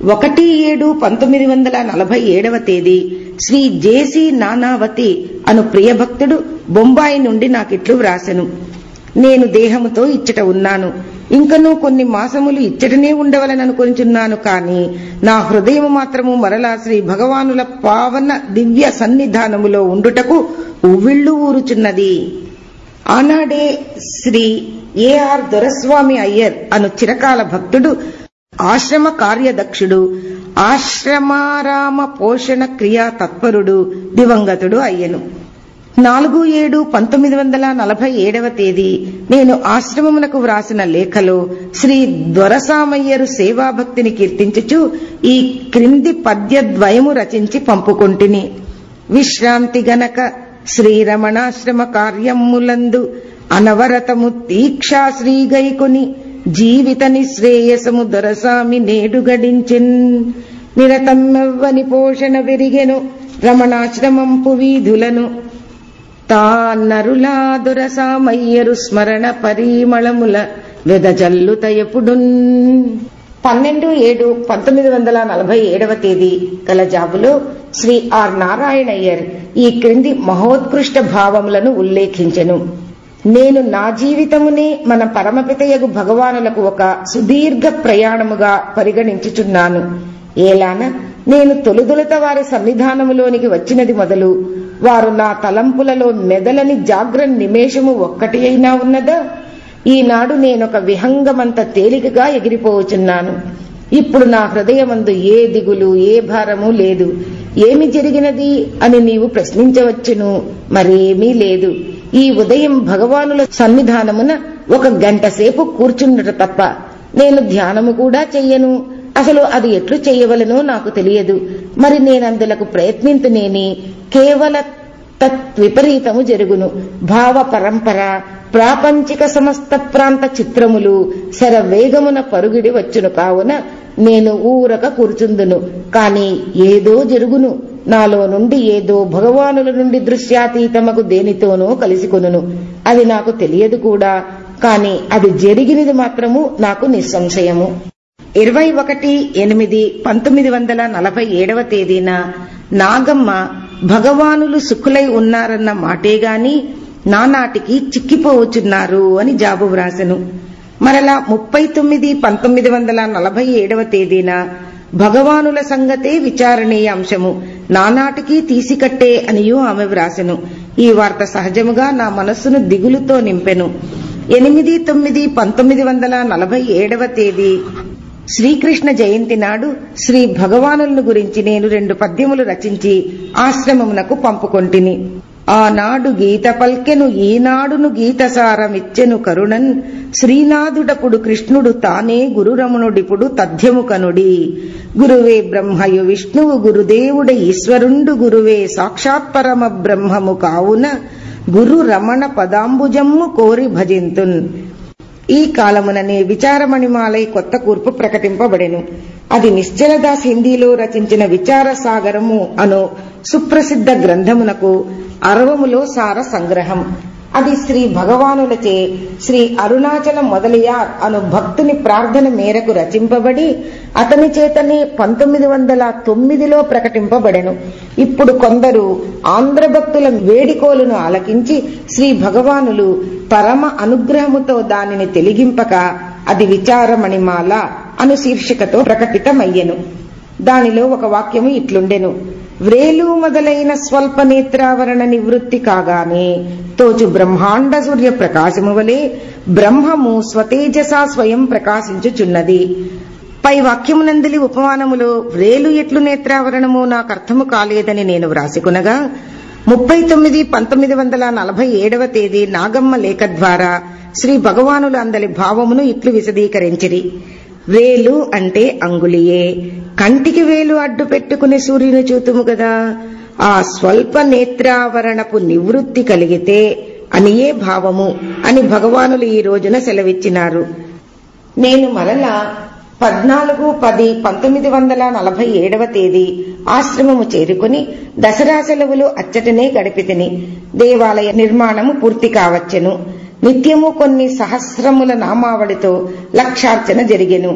ఒకటి ఏడు పంతొమ్మిది వందల నలభై ఏడవ తేదీ శ్రీ జేసి నానావతి అను ప్రియభక్తుడు బొంబాయి నుండి నాకిట్లు వ్రాసెను నేను దేహముతో ఇచ్చట ఉన్నాను ఇంకనూ కొన్ని మాసములు ఇచ్చటనే ఉండవలననుకొనిచున్నాను కాని నా హృదయము మాత్రము మరలా శ్రీ భగవానుల పావన దివ్య సన్నిధానములో ఉండుటకు ఉవ్విళ్ళు ఊరుచున్నది ఆనాడే శ్రీ ఏఆర్ దొరస్వామి అయ్యర్ అను చిరకాల భక్తుడు ఆశ్రమ కార్యదక్షుడు ఆశ్రమారామ పోషణ క్రియా తత్పరుడు దివంగతుడు అయ్యను నాలుగు ఏడు పంతొమ్మిది వందల నలభై ఏడవ తేదీ నేను ఆశ్రమమునకు వ్రాసిన లేఖలో శ్రీ దొరసామయ్యరు సేవాభక్తిని కీర్తించుచు ఈ క్రింది పద్యద్వయము రచించి పంపుకొంటిని విశ్రాంతి గనక శ్రీరమణాశ్రమ కార్యములందు అనవరతము దీక్షా శ్రీగైకొని జీవిత నిశ్రేయసము దొరసామి నేడు గడించిన్ నిరతమ్మెవ్వని పోషణ పెరిగెను రమణాశ్రమంపు వీధులను తాన్నరులా దొరసామయ్యరు స్మరణ పరిమళముల వెదజల్లుతయపుడున్ పన్నెండు ఏడు పంతొమ్మిది వందల నలభై ఏడవ తేదీ గల జాబులో శ్రీ ఆర్ నారాయణయ్యర్ ఈ క్రింది మహోత్కృష్ట భావములను ఉల్లేఖించెను నేను నా జీవితమునే మన పరమపితయగు భగవానులకు ఒక సుదీర్ఘ ప్రయాణముగా పరిగణించుచున్నాను ఏలాన నేను తొలుదొలత వారి సన్నిధానములోనికి వచ్చినది మొదలు వారు నా తలంపులలో మెదలని జాగ్ర నిమేషము ఒక్కటి అయినా ఉన్నదా ఈనాడు నేనొక విహంగమంత తేలికగా ఎగిరిపోవచున్నాను ఇప్పుడు నా హృదయమందు ఏ దిగులు ఏ భారము లేదు ఏమి జరిగినది అని నీవు ప్రశ్నించవచ్చును మరేమీ లేదు ఈ ఉదయం భగవానుల సన్నిధానమున ఒక గంట సేపు కూర్చుండట తప్ప నేను ధ్యానము కూడా చెయ్యను అసలు అది ఎట్లు చేయవలనో నాకు తెలియదు మరి నేనందులకు ప్రయత్నింతునేని కేవల తత్విపరీతము జరుగును భావ పరంపర ప్రాపంచిక సమస్త ప్రాంత చిత్రములు శరవేగమున పరుగిడి వచ్చును కావున నేను ఊరక కూర్చుందును కాని ఏదో జరుగును నాలో నుండి ఏదో భగవానుల నుండి దృశ్యాతీతమకు దేనితోనో కలిసికొనును అది నాకు తెలియదు కూడా కాని అది జరిగినది మాత్రము నాకు నిస్సంశయము ఇరవై ఒకటి ఎనిమిది పంతొమ్మిది వందల నలభై ఏడవ తేదీన నాగమ్మ భగవానులు సుఖులై ఉన్నారన్న మాటే గాని నానాటికి చిక్కిపోవచ్చున్నారు అని జాబు వ్రాసెను మరలా ముప్పై తొమ్మిది పంతొమ్మిది వందల నలభై ఏడవ తేదీన భగవానుల సంగతే విచారణీయ అంశము నానాటికి తీసికట్టే అనియూ ఆమె వ్రాసెను ఈ వార్త సహజముగా నా మనస్సును దిగులుతో నింపెను ఎనిమిది తొమ్మిది పంతొమ్మిది వందల నలభై ఏడవ తేదీ శ్రీకృష్ణ జయంతి నాడు శ్రీ భగవానులను గురించి నేను రెండు పద్యములు రచించి ఆశ్రమమునకు పంపుకొంటిని ఆనాడు గీత పల్కెను ఈనాడును గీతసారమిచ్చెను కరుణన్ శ్రీనాథుడపుడు కృష్ణుడు తానే గురురమణుడిపుడు తథ్యము కనుడి గురువే బ్రహ్మయు విష్ణువు గురుదేవుడ ఈశ్వరుండు గురువే సాక్షాత్పరమ బ్రహ్మము కావున గురు రమణ పదాంబుజమ్ము కోరి భజింతున్ ఈ కాలముననే విచారమణిమాలై కొత్త కూర్పు ప్రకటింపబడెను అది నిశ్చలదాస్ హిందీలో రచించిన విచార సాగరము అను సుప్రసిద్ధ గ్రంథమునకు అరవములో సార సంగ్రహం అది శ్రీ భగవానులచే శ్రీ అరుణాచల మొదలయార్ అను భక్తుని ప్రార్థన మేరకు రచింపబడి అతని చేతనే పంతొమ్మిది వందల తొమ్మిదిలో ప్రకటింపబడెను ఇప్పుడు కొందరు ఆంధ్ర భక్తుల వేడికోలును ఆలకించి శ్రీ భగవానులు పరమ అనుగ్రహముతో దానిని తెలిగింపక అది విచారమణిమాల అను శీర్షికతో ప్రకటితమయ్యెను దానిలో ఒక వాక్యము ఇట్లుండెను వ్రేలు మొదలైన స్వల్ప నేత్రావరణ నివృత్తి కాగానే తోచు బ్రహ్మాండ సూర్య ప్రకాశము వలె బ్రహ్మము స్వతేజసా స్వయం ప్రకాశించుచున్నది పై వాక్యమునందలి ఉపమానములో వ్రేలు ఎట్లు నేత్రావరణము నాకు అర్థము కాలేదని నేను వ్రాసికునగా ముప్పై తొమ్మిది పంతొమ్మిది వందల నలభై ఏడవ తేదీ నాగమ్మ లేఖ ద్వారా శ్రీ భగవానుల అందలి భావమును ఇట్లు విశదీకరించిరి వేలు అంటే అంగుళియే కంటికి వేలు అడ్డు పెట్టుకుని సూర్యుని చూతుము కదా ఆ స్వల్ప నేత్రావరణపు నివృత్తి కలిగితే అనియే భావము అని భగవానులు ఈ రోజున సెలవిచ్చినారు నేను మరలా పద్నాలుగు పది పంతొమ్మిది వందల నలభై ఏడవ తేదీ ఆశ్రమము చేరుకుని దసరా సెలవులు అచ్చటనే గడిపితిని దేవాలయ నిర్మాణము పూర్తి కావచ్చెను నిత్యము కొన్ని సహస్రముల నామావళితో లక్షార్చన జరిగెను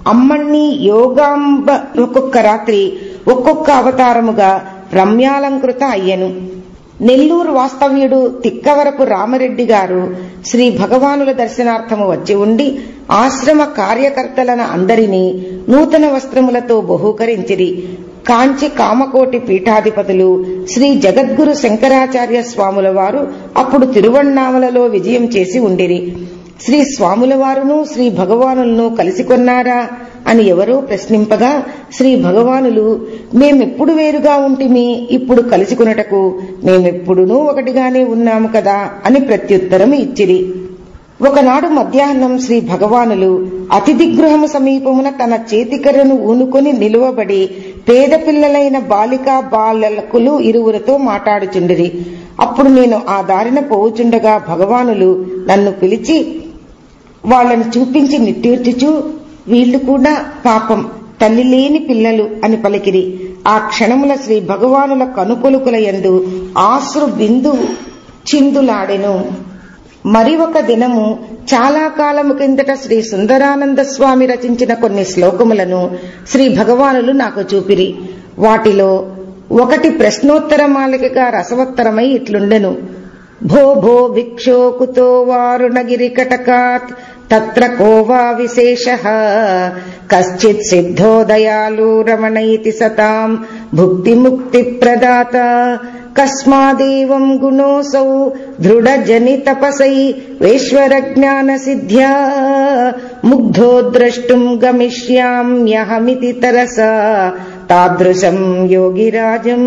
అమ్మణ్ణి యోగాంబ ఒక్కొక్క రాత్రి ఒక్కొక్క అవతారముగా రమ్యాలంకృత అయ్యను నెల్లూరు వాస్తవ్యుడు తిక్కవరపు రామరెడ్డి గారు శ్రీ భగవానుల దర్శనార్థము వచ్చి ఉండి ఆశ్రమ కార్యకర్తలను అందరినీ నూతన వస్త్రములతో బహూకరించిరి కాంచి కామకోటి పీఠాధిపతులు శ్రీ జగద్గురు శంకరాచార్య స్వాముల వారు అప్పుడు తిరువణ్ణామలలో విజయం చేసి ఉండిరి శ్రీ స్వాముల వారును శ్రీ భగవానులను కలిసి కొన్నారా అని ఎవరో ప్రశ్నింపగా శ్రీ భగవానులు మేమెప్పుడు వేరుగా ఉంటిమి ఇప్పుడు కలిసి కొనటకు మేమెప్పుడునూ ఒకటిగానే ఉన్నాము కదా అని ప్రత్యుత్తరం ఇచ్చిరి ఒకనాడు మధ్యాహ్నం శ్రీ భగవానులు అతిథి గృహము సమీపమున తన చేతికర్రను ఊనుకొని నిలువబడి పేద పిల్లలైన బాలికా బాలకులు ఇరువురితో మాట్లాడుచుండిరి అప్పుడు నేను ఆ దారిన పోవుచుండగా భగవానులు నన్ను పిలిచి వాళ్ళని చూపించి నిట్టూర్చుచూ వీళ్లు కూడా పాపం తల్లి లేని పిల్లలు అని పలికిరి ఆ క్షణముల శ్రీ భగవానుల కనుకొలుకుల యందు ఆశ్రు బిందు చిందులాడెను మరి ఒక దినము చాలా కాలము కిందట శ్రీ సుందరానంద స్వామి రచించిన కొన్ని శ్లోకములను శ్రీ భగవానులు నాకు చూపిరి వాటిలో ఒకటి ప్రశ్నోత్తర మాలికగా రసవత్తరమై ఇట్లుండెను భో భో భిక్షో కుతో వారుణగిరి కటకాత్ తత్ర కోవా విశేష కశ్చిత్ సిద్ధో దయాలు రమణైతి సతాం భుక్తి ముక్తి ప్రదాత కస్మాదేవం గుణోసౌ దృఢ జని తపసై వేశ్వర జ్ఞాన సిద్ధ్యా ముగ్ధో ద్రష్టుం గమిష్యామ్యహమితి తరసా తాదృశం యోగిరాజం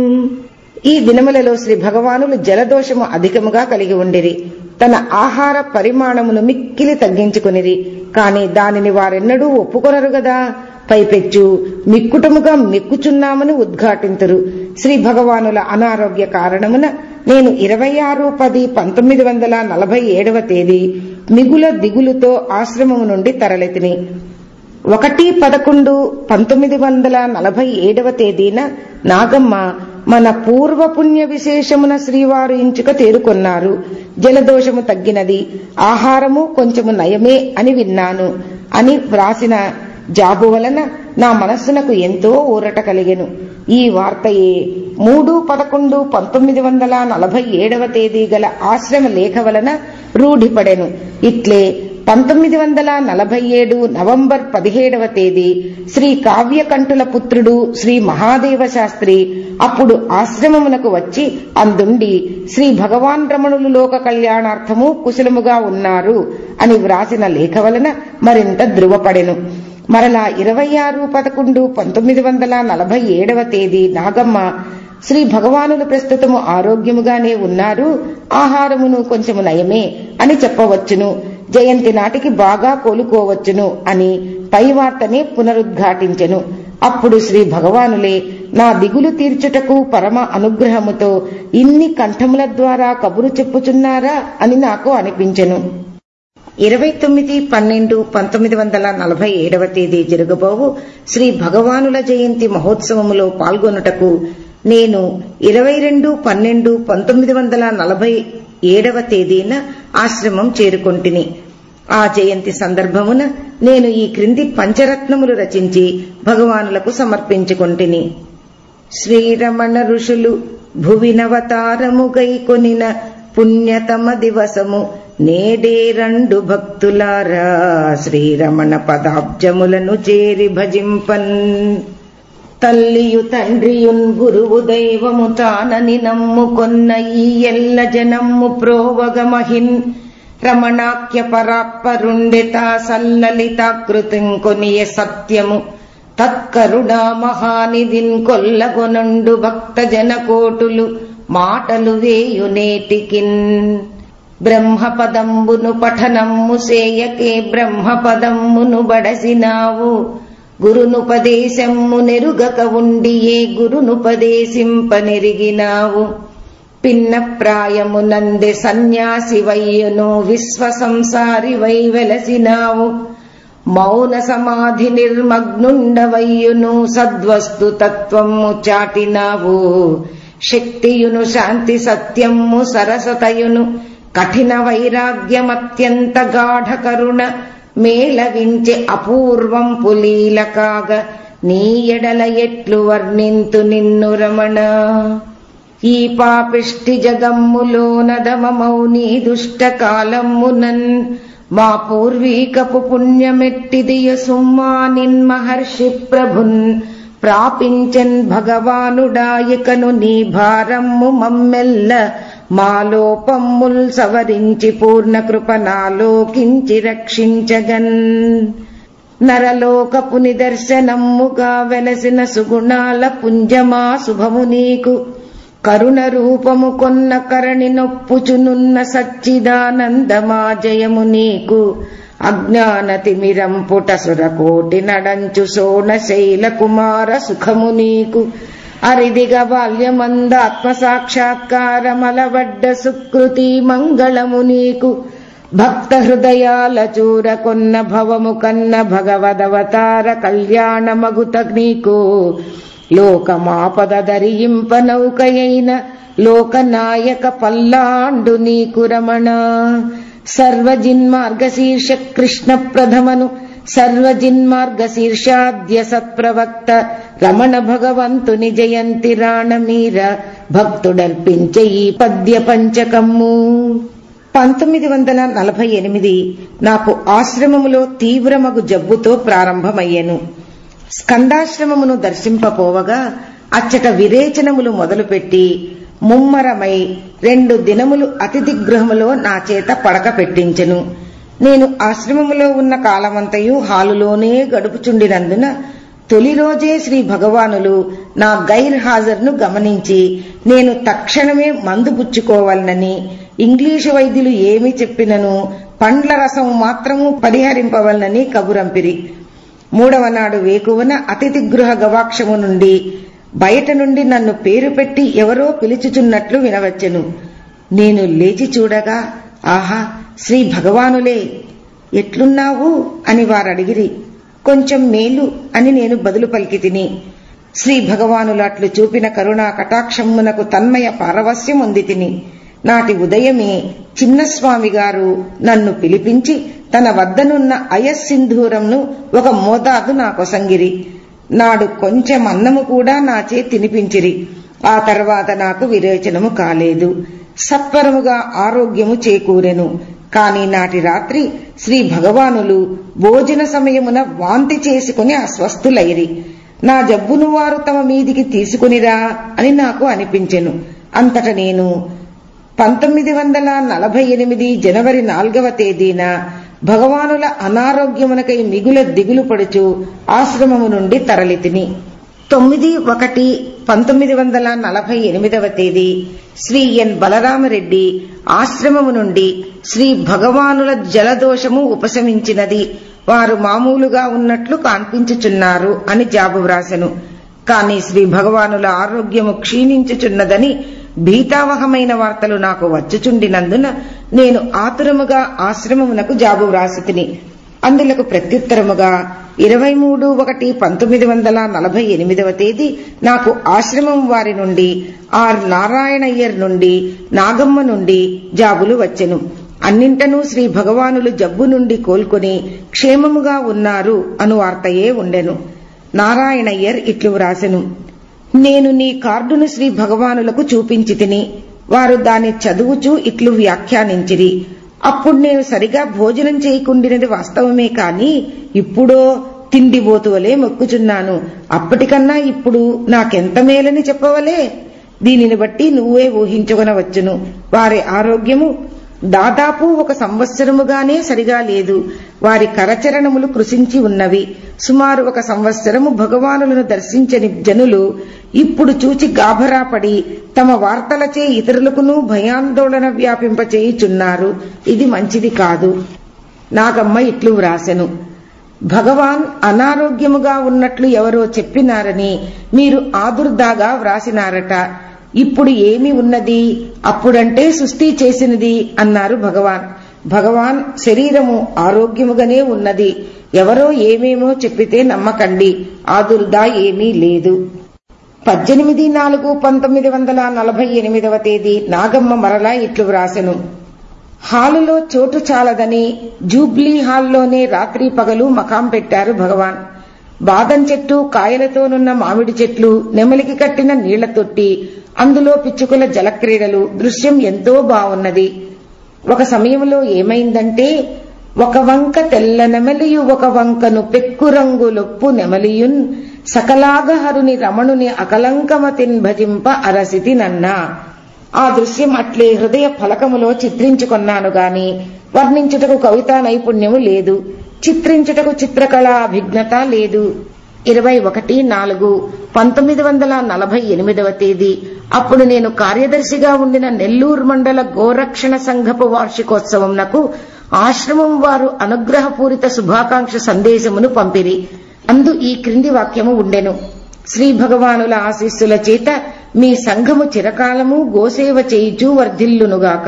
ఈ దినములలో శ్రీ భగవానులు జలదోషము అధికముగా కలిగి ఉండిరి తన ఆహార పరిమాణమును మిక్కిలి తగ్గించుకునిరి కాని దానిని వారెన్నడూ ఒప్పుకొనరు గదా పైపెచ్చు మిక్కుటముగా మెక్కుచున్నామని ఉద్ఘాటింతురు శ్రీ భగవానుల అనారోగ్య కారణమున నేను ఇరవై ఆరు పది పంతొమ్మిది వందల నలభై ఏడవ తేదీ మిగుల దిగులుతో ఆశ్రమము నుండి తరలితిని ఒకటి పదకొండు పంతొమ్మిది వందల నలభై ఏడవ తేదీన నాగమ్మ మన పూర్వపుణ్య విశేషమున శ్రీవారు ఇంచుక తేరుకొన్నారు జలదోషము తగ్గినది ఆహారము కొంచెము నయమే అని విన్నాను అని వ్రాసిన జాబు వలన నా మనస్సునకు ఎంతో ఊరట కలిగెను ఈ వార్తయే మూడు పదకొండు పంతొమ్మిది వందల నలభై ఏడవ తేదీ గల ఆశ్రమ లేఖ వలన రూఢిపడెను ఇట్లే పంతొమ్మిది వందల నలభై ఏడు నవంబర్ పదిహేడవ తేదీ శ్రీ కావ్యకంఠుల పుత్రుడు శ్రీ మహాదేవ శాస్త్రి అప్పుడు ఆశ్రమమునకు వచ్చి అందుండి శ్రీ భగవాన్ రమణులు లోక కళ్యాణార్థము కుశలముగా ఉన్నారు అని వ్రాసిన లేఖ వలన మరింత ధృవపడెను మరలా ఇరవై ఆరు పదకొండు పంతొమ్మిది వందల నలభై ఏడవ తేదీ నాగమ్మ శ్రీ భగవానులు ప్రస్తుతము ఆరోగ్యముగానే ఉన్నారు ఆహారమును కొంచెము నయమే అని చెప్పవచ్చును జయంతి నాటికి బాగా కోలుకోవచ్చును అని పై వార్తనే పునరుద్ఘాటించెను అప్పుడు శ్రీ భగవానులే నా దిగులు తీర్చుటకు పరమ అనుగ్రహముతో ఇన్ని కంఠముల ద్వారా కబురు చెప్పుచున్నారా అని నాకు అనిపించెను ఇరవై తొమ్మిది పన్నెండు పంతొమ్మిది వందల నలభై ఏడవ తేదీ జరగబోవు శ్రీ భగవానుల జయంతి మహోత్సవములో పాల్గొనుటకు నేను ఇరవై రెండు పన్నెండు పంతొమ్మిది వందల నలభై ఏడవ తేదీన ఆశ్రమం చేరుకొంటిని ఆ జయంతి సందర్భమున నేను ఈ క్రింది పంచరత్నములు రచించి భగవానులకు సమర్పించుకొంటిని శ్రీరమణ ఋషులు భువినవతారముగై కొనిన పుణ్యతమ దివసము నేడే రెండు భక్తులారా శ్రీరమణ పదాబ్జములను చేరి భజింపన్ తల్లియు తండ్రియున్ గురువు దైవము తానని నమ్ముకొన్న ఈ ఎల్ల జనమ్ము ప్రోవగమహిన్ రమణాఖ్య పరాత్పరుండెత సల్లలితాకృతిం కొనియ సత్యము తత్కరుణా మహానిధిన్ కొల్లగొనండు భక్త జనకోటులు మాటలు వేయు నేటికిన్ బ్రహ్మపదంబును పఠనమ్ము సేయకే బ్రహ్మపదమ్మును బడసినావు గురునుపదేశమ్ము నెరుగక ఉండి ఏ గురునుపదేశింపనెరిగినావు పిన్న ప్రాయమునందె సన్యాసి వయ్యును విశ్వ సంసారి వై వెలసినావు మౌన సమాధి నిర్మగ్నుండవయ్యును సద్వస్తు తత్వము చాటినావు శక్తియును శాంతి సత్యము సరసతయును కఠిన వైరాగ్యమత్యంత గాఢ కరుణ మేళవించె అపూర్వం పులీల కాగ నీ ఎడల ఎట్లు వర్ణింతు నిన్ను రమణ ఈ పాపిష్టి జగమ్ములోనదమమౌ నీ దుష్ట కాలమ్మునన్ మా పూర్వీకపు పుణ్యమెట్టిదియ సుమ్మా నిన్మహర్షి ప్రభున్ ప్రాపించన్ భగవానుడాయకను నీ భారమ్ము మమ్మెల్ల మా లోపమ్ముల్ సవరించి పూర్ణ కృప నాలోకించి రక్షించగన్ నరలోకపు నిదర్శనమ్ముగా వెలసిన సుగుణాల పుంజమా శుభము నీకు కరుణ రూపము కొన్న కరణి నొప్పుచునున్న సచ్చిదానందమా జయము నీకు అజ్ఞాన తిమిరం పుట సురకోటి నడంచు సోన శైల కుమార సుఖము నీకు అరిదిగ బాల్యమందాత్మ సాక్షాత్కారమలవడ్డ సుకృతి మంగళము నీకు భక్త హృదయాల చూర కొన్న భవము కన్న భగవదవతార కళ్యాణ మగుత నీకు లోకమాపద దరియింప నౌకయైన లోకనాయక పల్లాండు నీకు రమణ సర్వజిన్మార్గశీర్ష కృష్ణ ప్రథమను సర్వజిన్మార్గశీర్షాద్య సత్ప్రవక్త రమణ భగవంతుని జయంతి రాణమీర భక్తుడర్పించే ఈ పద్య పంచకమ్ము పంతొమ్మిది వందల నలభై ఎనిమిది నాకు ఆశ్రమములో తీవ్రమగు జబ్బుతో ప్రారంభమయ్యెను స్కందాశ్రమమును దర్శింపపోవగా అచ్చట విరేచనములు మొదలుపెట్టి ముమ్మరమై రెండు దినములు అతిథి గృహములో నా చేత పడక పెట్టించెను నేను ఆశ్రమములో ఉన్న కాలమంతయు హాలులోనే గడుపుచుండినందున తొలి రోజే శ్రీ భగవానులు నా గైర్ హాజరును గమనించి నేను తక్షణమే మందు పుచ్చుకోవాలనని ఇంగ్లీషు వైద్యులు ఏమి చెప్పినను పండ్ల రసం మాత్రము పరిహరింపవలనని కబురంపిరి మూడవ నాడు వేకువన అతిథి గృహ గవాక్షము నుండి బయట నుండి నన్ను పేరు పెట్టి ఎవరో పిలుచుచున్నట్లు వినవచ్చెను నేను లేచి చూడగా ఆహా శ్రీ భగవానులే ఎట్లున్నావు అని వారడిగిరి కొంచెం మేలు అని నేను బదులు పలికి తిని శ్రీ భగవానులు అట్లు చూపిన కరుణా కటాక్షమునకు తన్మయ పారవస్యం ఉంది తిని నాటి ఉదయమే చిన్నస్వామి గారు నన్ను పిలిపించి తన వద్దనున్న అయస్సింధూరంను ఒక మోతాదు నాకొసంగిరి నాడు కొంచెం అన్నము కూడా నాచే తినిపించిరి ఆ తర్వాత నాకు విరేచనము కాలేదు సత్వరముగా ఆరోగ్యము చేకూరెను కాని నాటి రాత్రి శ్రీ భగవానులు భోజన సమయమున వాంతి చేసుకుని అస్వస్థులైరి నా జబ్బును వారు తమ మీదికి తీసుకునిరా అని నాకు అనిపించెను అంతట నేను పంతొమ్మిది వందల నలభై ఎనిమిది జనవరి నాలుగవ తేదీన భగవానుల అనారోగ్యమునకై మిగుల దిగులు పడుచు ఆశ్రమము నుండి తరలితిని తొమ్మిది ఒకటి పంతొమ్మిది వందల నలభై ఎనిమిదవ తేదీ శ్రీ ఎన్ బలరామరెడ్డి ఆశ్రమము నుండి శ్రీ భగవానుల జలదోషము ఉపశమించినది వారు మామూలుగా ఉన్నట్లు కాన్పించుచున్నారు అని జాబు వ్రాసెను కాని శ్రీ భగవానుల ఆరోగ్యము క్షీణించుచున్నదని భీతావహమైన వార్తలు నాకు వచ్చుచుండినందున నేను ఆతురముగా ఆశ్రమమునకు జాబు వ్రాసితిని అందులకు ప్రత్యుత్తరముగా ఇరవై మూడు ఒకటి పంతొమ్మిది వందల నలభై ఎనిమిదవ తేదీ నాకు ఆశ్రమం వారి నుండి ఆర్ నారాయణయ్యర్ నుండి నాగమ్మ నుండి జాబులు వచ్చెను అన్నింటనూ శ్రీ భగవానులు జబ్బు నుండి కోలుకొని క్షేమముగా ఉన్నారు అను వార్తయే ఉండెను నారాయణయ్యర్ ఇట్లు వ్రాసెను నేను నీ కార్డును శ్రీ భగవానులకు చూపించి తిని వారు దాన్ని చదువుచూ ఇట్లు వ్యాఖ్యానించిరి అప్పుడు నేను సరిగా భోజనం చేయకుండినది వాస్తవమే కాని ఇప్పుడో తిండిబోతువలే మొక్కుచున్నాను అప్పటికన్నా ఇప్పుడు నాకెంత మేలని చెప్పవలే దీనిని బట్టి నువ్వే ఊహించుకొనవచ్చును వారి ఆరోగ్యము దాదాపు ఒక సంవత్సరముగానే సరిగా లేదు వారి కరచరణములు కృషించి ఉన్నవి సుమారు ఒక సంవత్సరము భగవానులను దర్శించని జనులు ఇప్పుడు చూచి గాభరాపడి తమ వార్తలచే ఇతరులకును భయాందోళన వ్యాపింపచేయుచున్నారు ఇది మంచిది కాదు నాగమ్మ ఇట్లు వ్రాసెను భగవాన్ అనారోగ్యముగా ఉన్నట్లు ఎవరో చెప్పినారని మీరు ఆదుర్దాగా వ్రాసినారట ఇప్పుడు ఏమి ఉన్నది అప్పుడంటే సృష్టి చేసినది అన్నారు భగవాన్ భగవాన్ శరీరము ఆరోగ్యముగానే ఉన్నది ఎవరో ఏమేమో చెప్పితే నమ్మకండి ఆదుర్దా ఏమీ లేదు పద్దెనిమిది నాలుగు పంతొమ్మిది వందల నలభై ఎనిమిదవ తేదీ నాగమ్మ మరలా ఇట్లు వ్రాసెను హాలులో చోటు చాలదని జూబ్లీ హాల్లోనే రాత్రి పగలు మకాం పెట్టారు భగవాన్ బాదం చెట్టు కాయలతోనున్న మామిడి చెట్లు నెమలికి కట్టిన నీళ్ల తొట్టి అందులో పిచ్చుకల జలక్రీడలు దృశ్యం ఎంతో బావున్నది ఒక సమయంలో ఏమైందంటే ఒక వంక తెల్ల నెమలియు ఒక వంకను పెక్కు రంగులొప్పు నెమలియున్ సకలాగహరుని రమణుని అకలంకమతిన్ భజింప అరసితి నన్నా ఆ దృశ్యం అట్లే హృదయ ఫలకములో చిత్రించుకొన్నాను గాని వర్ణించుటకు కవితా నైపుణ్యము లేదు చిత్రించుటకు చిత్రకళా అభిజ్ఞత లేదు ఇరవై ఒకటి నాలుగు పంతొమ్మిది వందల నలభై ఎనిమిదవ తేదీ అప్పుడు నేను కార్యదర్శిగా ఉండిన నెల్లూరు మండల గోరక్షణ సంఘపు వార్షికోత్సవంనకు ఆశ్రమం వారు అనుగ్రహపూరిత శుభాకాంక్ష సందేశమును పంపిరి అందు ఈ క్రింది వాక్యము ఉండెను శ్రీ భగవానుల ఆశీస్సుల చేత మీ సంఘము చిరకాలము గోసేవ చేయుచూ వర్ధిల్లునుగాక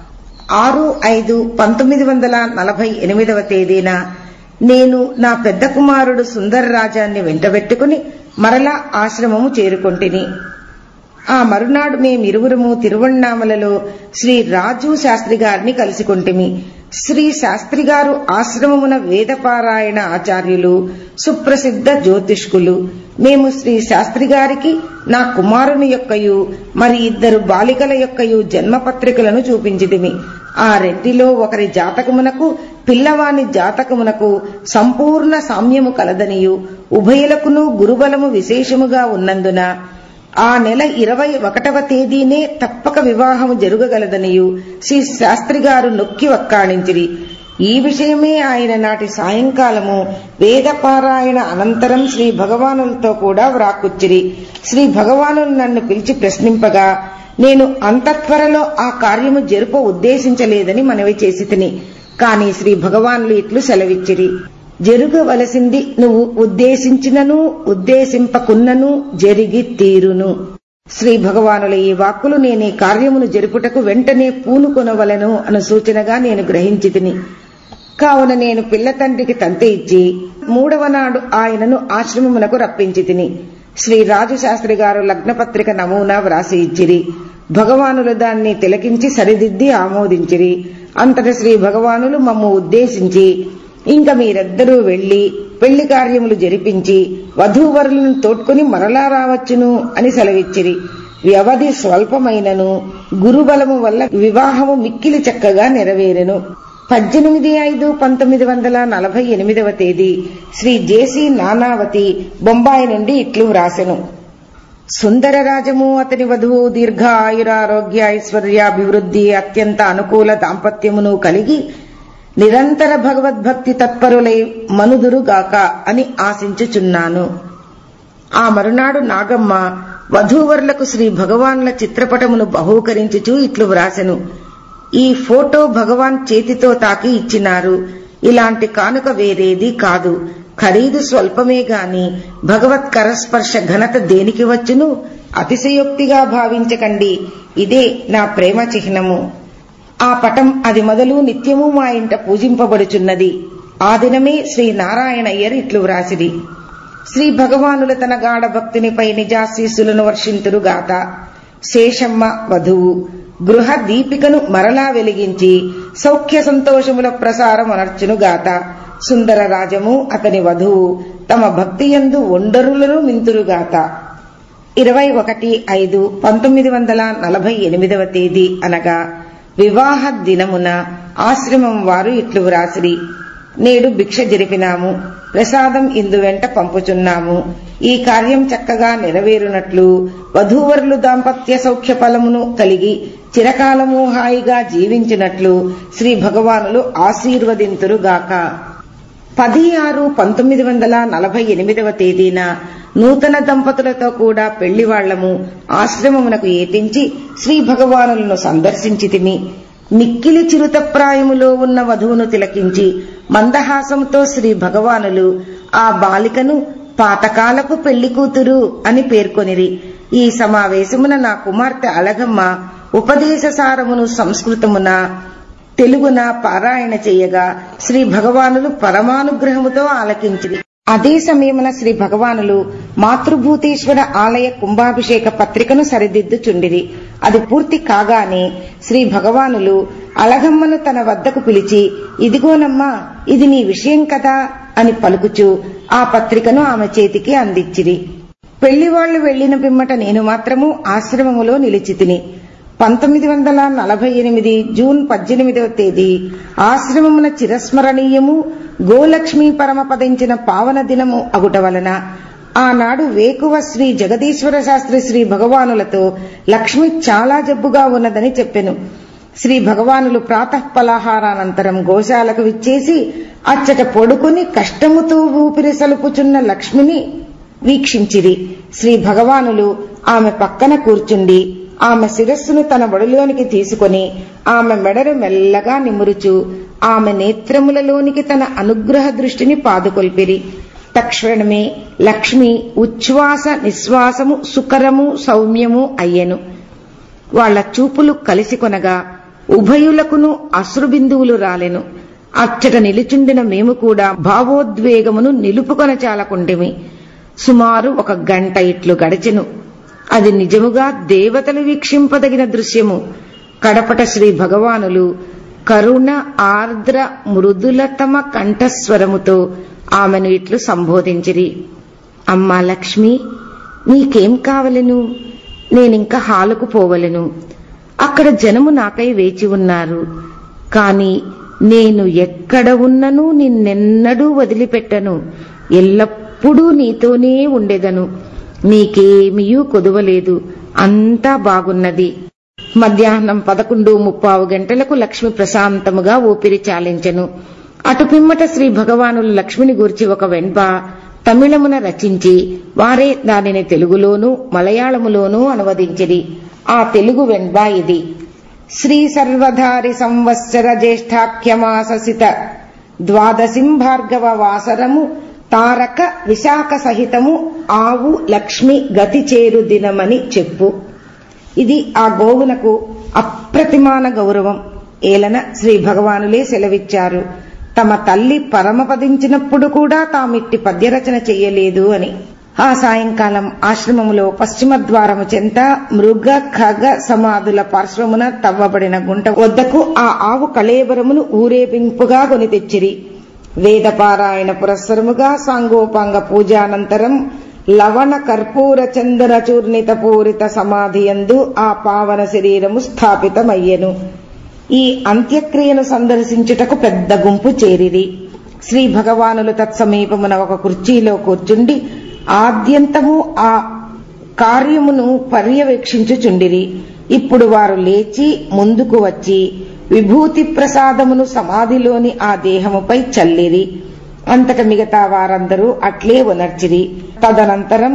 ఆరు ఐదు పంతొమ్మిది వందల నలభై ఎనిమిదవ తేదీన నేను నా పెద్ద కుమారుడు సుందరరాజాన్ని వెంటబెట్టుకుని మరలా ఆశ్రమము చేరుకొంటిని ఆ మరునాడు మేమిరువురము తిరువణ్ణామలలో శ్రీ రాజు శాస్త్రి గారిని కలుసుకుంటిమి శ్రీ శాస్త్రి గారు ఆశ్రమమున వేదపారాయణ ఆచార్యులు సుప్రసిద్ధ జ్యోతిష్కులు మేము శ్రీ శాస్త్రి గారికి నా కుమారుని యొక్కయు మరి ఇద్దరు బాలికల యొక్కయు జన్మపత్రికలను చూపించిదిమి ఆ రెంటిలో ఒకరి జాతకమునకు పిల్లవాని జాతకమునకు సంపూర్ణ సామ్యము కలదనియు ఉభయులకును గురుబలము విశేషముగా ఉన్నందున ఆ నెల ఇరవై ఒకటవ తేదీనే తప్పక వివాహము జరుగగలదనియు శ్రీ శాస్త్రి గారు నొక్కి వక్కాణించిరి ఈ విషయమే ఆయన నాటి సాయంకాలము వేదపారాయణ అనంతరం శ్రీ భగవానులతో కూడా వ్రాకుచ్చిరి శ్రీ భగవానులు నన్ను పిలిచి ప్రశ్నింపగా నేను అంత త్వరలో ఆ కార్యము జరుప ఉద్దేశించలేదని మనవి చేసి తిని కాని శ్రీ భగవానులు ఇట్లు సెలవిచ్చిరి జరుగవలసింది నువ్వు ఉద్దేశించినను ఉద్దేశింపకున్నను జరిగి తీరును శ్రీ భగవానుల ఈ వాక్కులు నేనే కార్యమును జరుపుటకు వెంటనే పూనుకొనవలను అను సూచనగా నేను గ్రహించి తిని కావున నేను పిల్ల తండ్రికి తంతె ఇచ్చి మూడవ నాడు ఆయనను ఆశ్రమమునకు రప్పించి తిని శ్రీ రాజు శాస్త్రి గారు లగ్నపత్రిక నమూనా వ్రాసి ఇచ్చిరి భగవానులు దాన్ని తిలకించి సరిదిద్ది ఆమోదించిరి అంతట శ్రీ భగవానులు మమ్ము ఉద్దేశించి ఇంక మీరిద్దరూ వెళ్లి పెళ్లి కార్యములు జరిపించి వధూవరులను తోడ్కొని మరలా రావచ్చును అని సెలవిచ్చిరి వ్యవధి స్వల్పమైనను గురుబలము వల్ల వివాహము మిక్కిలి చక్కగా నెరవేరెను పద్దెనిమిది ఐదు పంతొమ్మిది వందల నలభై ఎనిమిదవ తేదీ శ్రీ జేసి నానావతి బొంబాయి నుండి ఇట్లు వ్రాసెను సుందరరాజము అతని వధువు దీర్ఘ ఆయురారోగ్య ఐశ్వర్యాభివృద్ధి అత్యంత అనుకూల దాంపత్యమును కలిగి నిరంతర భగవద్భక్తి తత్పరులై మనుదురుగాక అని ఆశించుచున్నాను ఆ మరునాడు నాగమ్మ వధూవరులకు శ్రీ భగవాన్ల చిత్రపటమును బహూకరించుచూ ఇట్లు వ్రాసెను ఈ ఫోటో భగవాన్ చేతితో తాకి ఇచ్చినారు ఇలాంటి కానుక వేరేది కాదు ఖరీదు స్వల్పమే గాని భగవత్ కరస్పర్శ ఘనత దేనికి వచ్చును అతిశయోక్తిగా భావించకండి ఇదే నా ప్రేమ చిహ్నము ఆ పటం అది మొదలు నిత్యము మా ఇంట పూజింపబడుచున్నది ఆ దినమే శ్రీ నారాయణయ్యర్ ఇట్లు వ్రాసిరి శ్రీ భగవానుల తన గాఢ భక్తినిపై నిజాశీస్సులను వర్షింతురుగాక శేషమ్మ వధువు గృహ దీపికను మరలా వెలిగించి సౌఖ్య సంతోషముల ప్రసారం అనర్చునుగాత సుందర రాజము అతని వధువు తమ భక్తి యందు ఒండరులను మింతురుగాత ఇరవై ఒకటి ఐదు పంతొమ్మిది వందల నలభై ఎనిమిదవ తేదీ అనగా వివాహ దినమున ఆశ్రమం వారు ఇట్లు వ్రాసిరి నేడు భిక్ష జరిపినాము ప్రసాదం ఇందు వెంట పంపుచున్నాము ఈ కార్యం చక్కగా నెరవేరునట్లు వధూవరులు దాంపత్య సౌఖ్య ఫలమును కలిగి చిరకాలము హాయిగా జీవించినట్లు శ్రీ భగవానులు ఆశీర్వదింతురుగాక పది ఆరు పంతొమ్మిది వందల నలభై ఎనిమిదవ తేదీన నూతన దంపతులతో కూడా పెళ్లి వాళ్లము ఆశ్రమమునకు ఏటించి శ్రీ భగవానులను సందర్శించి తిని మిక్కిలి చిరుతప్రాయములో ఉన్న వధువును తిలకించి మందహాసంతో శ్రీ భగవానులు ఆ బాలికను పాతకాలపు పెళ్లి కూతురు అని పేర్కొనిరి ఈ సమావేశమున నా కుమార్తె అలగమ్మ ఉపదేశ సారమును సంస్కృతమున తెలుగున పారాయణ చేయగా శ్రీ భగవానులు పరమానుగ్రహముతో ఆలకించిరి అదే సమయమున శ్రీ భగవానులు మాతృభూతేశ్వర ఆలయ కుంభాభిషేక పత్రికను సరిదిద్దుచుండిరి అది పూర్తి కాగానే శ్రీ భగవానులు అలగమ్మను తన వద్దకు పిలిచి ఇదిగోనమ్మా ఇది నీ విషయం కదా అని పలుకుచూ ఆ పత్రికను ఆమె చేతికి అందించిరి పెళ్లివాళ్లు వెళ్లిన పిమ్మట నేను మాత్రము ఆశ్రమములో నిలిచి తిని పంతొమ్మిది వందల నలభై ఎనిమిది జూన్ పద్దెనిమిదవ తేదీ ఆశ్రమమున చిరస్మరణీయము గోలక్ష్మీ పరమపదించిన పావన దినము అగుట వలన ఆనాడు వేకువ శ్రీ జగదీశ్వర శాస్త్రి శ్రీ భగవానులతో లక్ష్మి చాలా జబ్బుగా ఉన్నదని చెప్పెను శ్రీ భగవానులు ప్రాతః పలాహారానంతరం గోశాలకు విచ్చేసి అచ్చట పొడుకుని కష్టముతో ఊపిరి సలుపుచున్న లక్ష్మిని వీక్షించిరి శ్రీ భగవానులు ఆమె పక్కన కూర్చుండి ఆమె శిరస్సును తన బడిలోనికి తీసుకుని ఆమె మెడను మెల్లగా నిమురుచు ఆమె నేత్రములలోనికి తన అనుగ్రహ దృష్టిని పాదుకొల్పిరి తక్షణమే లక్ష్మి ఉచ్ఛ్వాస నిశ్వాసము సుకరము సౌమ్యము అయ్యెను వాళ్ల చూపులు కలిసి కొనగా ఉభయులకును అశ్రుబిందువులు రాలెను అచ్చట నిలుచుండిన మేము కూడా భావోద్వేగమును నిలుపుకొన చాలకుంటిమి సుమారు ఒక గంట ఇట్లు గడిచెను అది నిజముగా దేవతలు వీక్షింపదగిన దృశ్యము కడపట శ్రీ భగవానులు కరుణ ఆర్ద్ర మృదులతమ కంఠస్వరముతో ఆమెను ఇట్లు సంబోధించిరి అమ్మా లక్ష్మి నీకేం కావలెను నేనింక హాలుకు పోవలెను అక్కడ జనము నాకై వేచి ఉన్నారు కాని నేను ఎక్కడ ఉన్నను నిన్నెన్నడూ వదిలిపెట్టను ఎల్లప్పుడూ నీతోనే ఉండెదను నీకేమియూ కొదువలేదు అంతా బాగున్నది మధ్యాహ్నం పదకొండు ముప్పావు గంటలకు లక్ష్మి ప్రశాంతముగా ఊపిరి చాలించెను అటు పిమ్మట శ్రీ భగవానులు లక్ష్మిని గూర్చి ఒక వెంప తమిళమున రచించి వారే దానిని తెలుగులోనూ మలయాళములోనూ అనువదించిరి ఆ తెలుగు వెంబ ఇది శ్రీ సర్వధారి సంవత్సర జ్యేష్ఠాఖ్యమాససిత ద్వాదశిం భార్గవ వాసరము తారక విశాఖ సహితము ఆవు లక్ష్మి గతి చేరు దినమని చెప్పు ఇది ఆ గోవునకు అప్రతిమాన గౌరవం ఏలన శ్రీ భగవానులే సెలవిచ్చారు తమ తల్లి పరమపదించినప్పుడు కూడా తామిట్టి పద్యరచన చెయ్యలేదు అని ఆ సాయంకాలం ఆశ్రమములో పశ్చిమ ద్వారము చెంత మృగ ఖగ సమాధుల పార్శ్వమున తవ్వబడిన గుంట వద్దకు ఆ ఆవు కళేబరమును ఊరేపింపుగా కొని తెచ్చిరి వేదపారాయణ పురస్సరముగా సాంగోపాంగ పూజానంతరం లవణ కర్పూర చందన చూర్ణిత పూరిత సమాధియందు ఆ పావన శరీరము స్థాపితమయ్యెను ఈ అంత్యక్రియను సందర్శించుటకు పెద్ద గుంపు చేరిరి శ్రీ భగవానులు తత్సమీపమున ఒక కుర్చీలో కూర్చుండి ఆద్యంతము ఆ కార్యమును పర్యవేక్షించుచుండిరి ఇప్పుడు వారు లేచి ముందుకు వచ్చి విభూతి ప్రసాదమును సమాధిలోని ఆ దేహముపై చల్లిరి అంతట మిగతా వారందరూ అట్లే ఉనర్చిరి తదనంతరం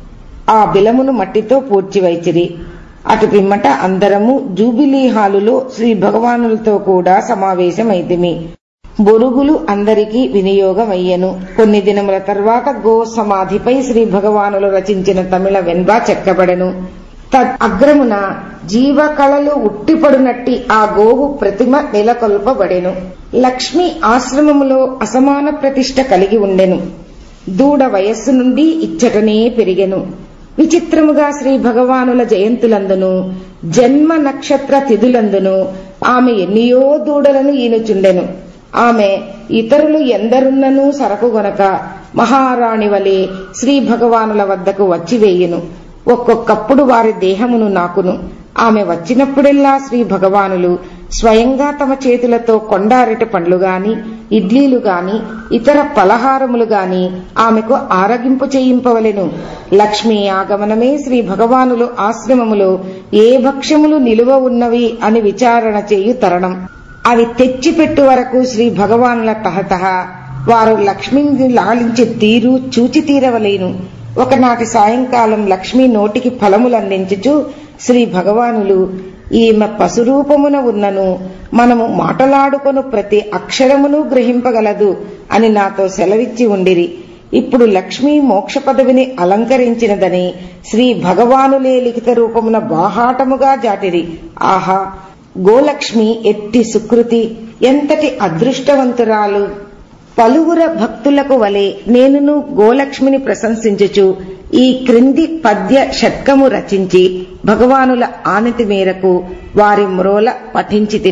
ఆ బిలమును మట్టితో పూడ్చివైచిరి అటు పిమ్మట అందరము జూబిలీ హాలులో శ్రీ భగవానులతో కూడా సమావేశమైతిమి బొరుగులు అందరికీ వినియోగమయ్యను కొన్ని దినముల తర్వాత గో సమాధిపై శ్రీ భగవానులు రచించిన తమిళ వెన్బా చెక్కబడెను తద్ అగ్రమున జీవకళలు ఉట్టిపడునట్టి ఆ గోవు ప్రతిమ నెలకొల్పబడెను లక్ష్మి ఆశ్రమములో అసమాన ప్రతిష్ట కలిగి ఉండెను దూడ వయస్సు నుండి ఇచ్చటనే పెరిగెను విచిత్రముగా శ్రీ భగవానుల జయంతులందును జన్మ నక్షత్ర తిథులందును ఆమె ఎన్నియో దూడలను ఈనుచుండెను ఆమె ఇతరులు ఎందరున్ననూ సరకు గొనక మహారాణి వలె శ్రీ భగవానుల వద్దకు వచ్చివేయును ఒక్కొక్కప్పుడు వారి దేహమును నాకును ఆమె వచ్చినప్పుడెల్లా శ్రీ భగవానులు స్వయంగా తమ చేతులతో కొండారెట పండ్లు గాని ఇడ్లీలు గాని ఇతర పలహారములు గాని ఆమెకు ఆరగింపు చేయింపవలెను లక్ష్మీ ఆగమనమే శ్రీ భగవానులు ఆశ్రమములో ఏ భక్ష్యములు నిలువ ఉన్నవి అని విచారణ చేయు తరణం అవి తెచ్చిపెట్టు వరకు శ్రీ భగవానుల తహతహ వారు లక్ష్మిని లాలించే తీరు చూచి తీరవలేను ఒకనాటి సాయంకాలం లక్ష్మి నోటికి ఫలములందించుచు శ్రీ భగవానులు ఈమె పశురూపమున ఉన్నను మనము మాటలాడుకొను ప్రతి అక్షరమును గ్రహింపగలదు అని నాతో సెలవిచ్చి ఉండిరి ఇప్పుడు లక్ష్మీ మోక్ష పదవిని అలంకరించినదని శ్రీ భగవానులే లిఖిత రూపమున బాహాటముగా జాటిరి ఆహా గోలక్ష్మి ఎట్టి సుకృతి ఎంతటి అదృష్టవంతురాలు పలువుర భక్తులకు వలె నేనును గోలక్ష్మిని ప్రశంసించుచు ఈ క్రింది పద్య షట్కము రచించి భగవానుల ఆనతి మేరకు వారి మ్రోల పఠించి తిని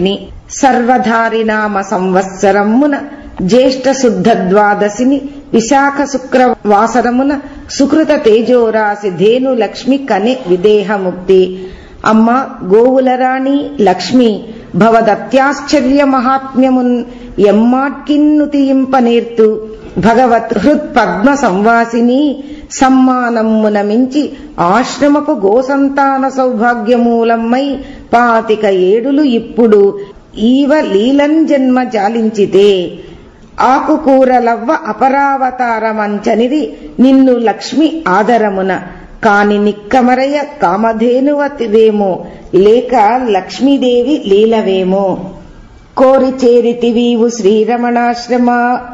సర్వధారినామ సంవత్సరమున జ్యేష్ఠ శుద్ధ ద్వాదశిని విశాఖ శుక్ర వాసరమున సుకృత తేజోరాశి ధేను లక్ష్మి కని విదేహముక్తి అమ్మ గోవులరాణి లక్ష్మి భవదత్యాశ్చర్య మహాత్మ్యమున్ ఎమ్మాట్కిన్నుతియింప నేర్తు భగవత్ హృత్ పద్మ సంవాసిని సమ్మానమ్మున మించి ఆశ్రమపు గోసంతాన సౌభాగ్యమూలమ్మై పాతిక ఏడులు ఇప్పుడు ఈవ లీలన్ జన్మ జాలించితే ఆకుకూరలవ్వ అపరావతారమంచనిది నిన్ను లక్ష్మి ఆదరమున కాని నిక్కమరయ కామధేనువతివేమో లేక లక్ష్మీదేవి లీలవేమో కోరి చేరితివీవు శ్రీరమణాశ్రమ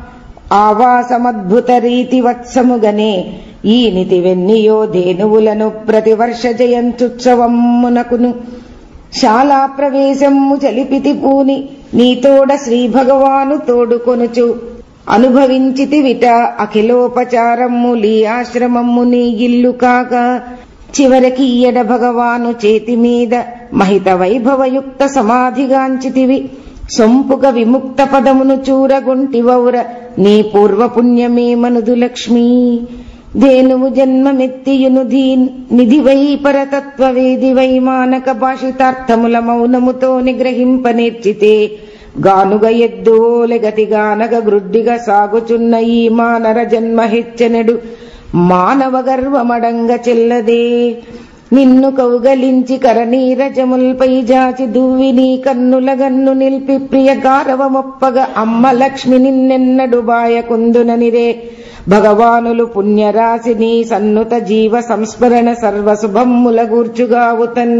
ఆవాసమద్భుత రీతి వత్సముగనే ఈ నితి వెన్నియో ధేనువులను ప్రతివర్ష జయంత్యుత్సవమునకును శాలా ప్రవేశము చలిపితి పూని నీతోడ శ్రీ భగవాను తోడుకొనుచు అనుభవించితి విట అఖిలోపచారము లీ ఆశ్రమము నీ ఇల్లు కాగా చివరికి ఈయడ భగవాను చేతి మీద మహిత వైభవయుక్త సమాధిగాంచితివి సొంపుగ విముక్త పదమును చూరగొంటివౌర నీ పూర్వపుణ్యమే మనుదు లక్ష్మీ ధేనువు జన్మమెత్తియును ధీన్ నిధివై పరతత్వవేదివై మానక భాషితార్థముల మౌనముతో నిగ్రహింప నేర్చితే గానుగ ఎద్దోలెగతి గానగ గ్రుడ్డిగా సాగుచున్న ఈ మానర జన్మ హెచ్చనెడు మానవ గర్వమడంగ చెల్లదే నిన్ను కౌగలించి కరనీరజముల్పై జాచి దువ్విని కన్నుల గన్ను నిల్పి ప్రియ గారవమొప్పగ అమ్మ లక్ష్మి నిన్నెన్నడు బాయకుందుననిరే భగవానులు పుణ్యరాశిని సన్నుత జీవ సంస్మరణ సర్వశుభమ్ముల గూర్చుగావుతన్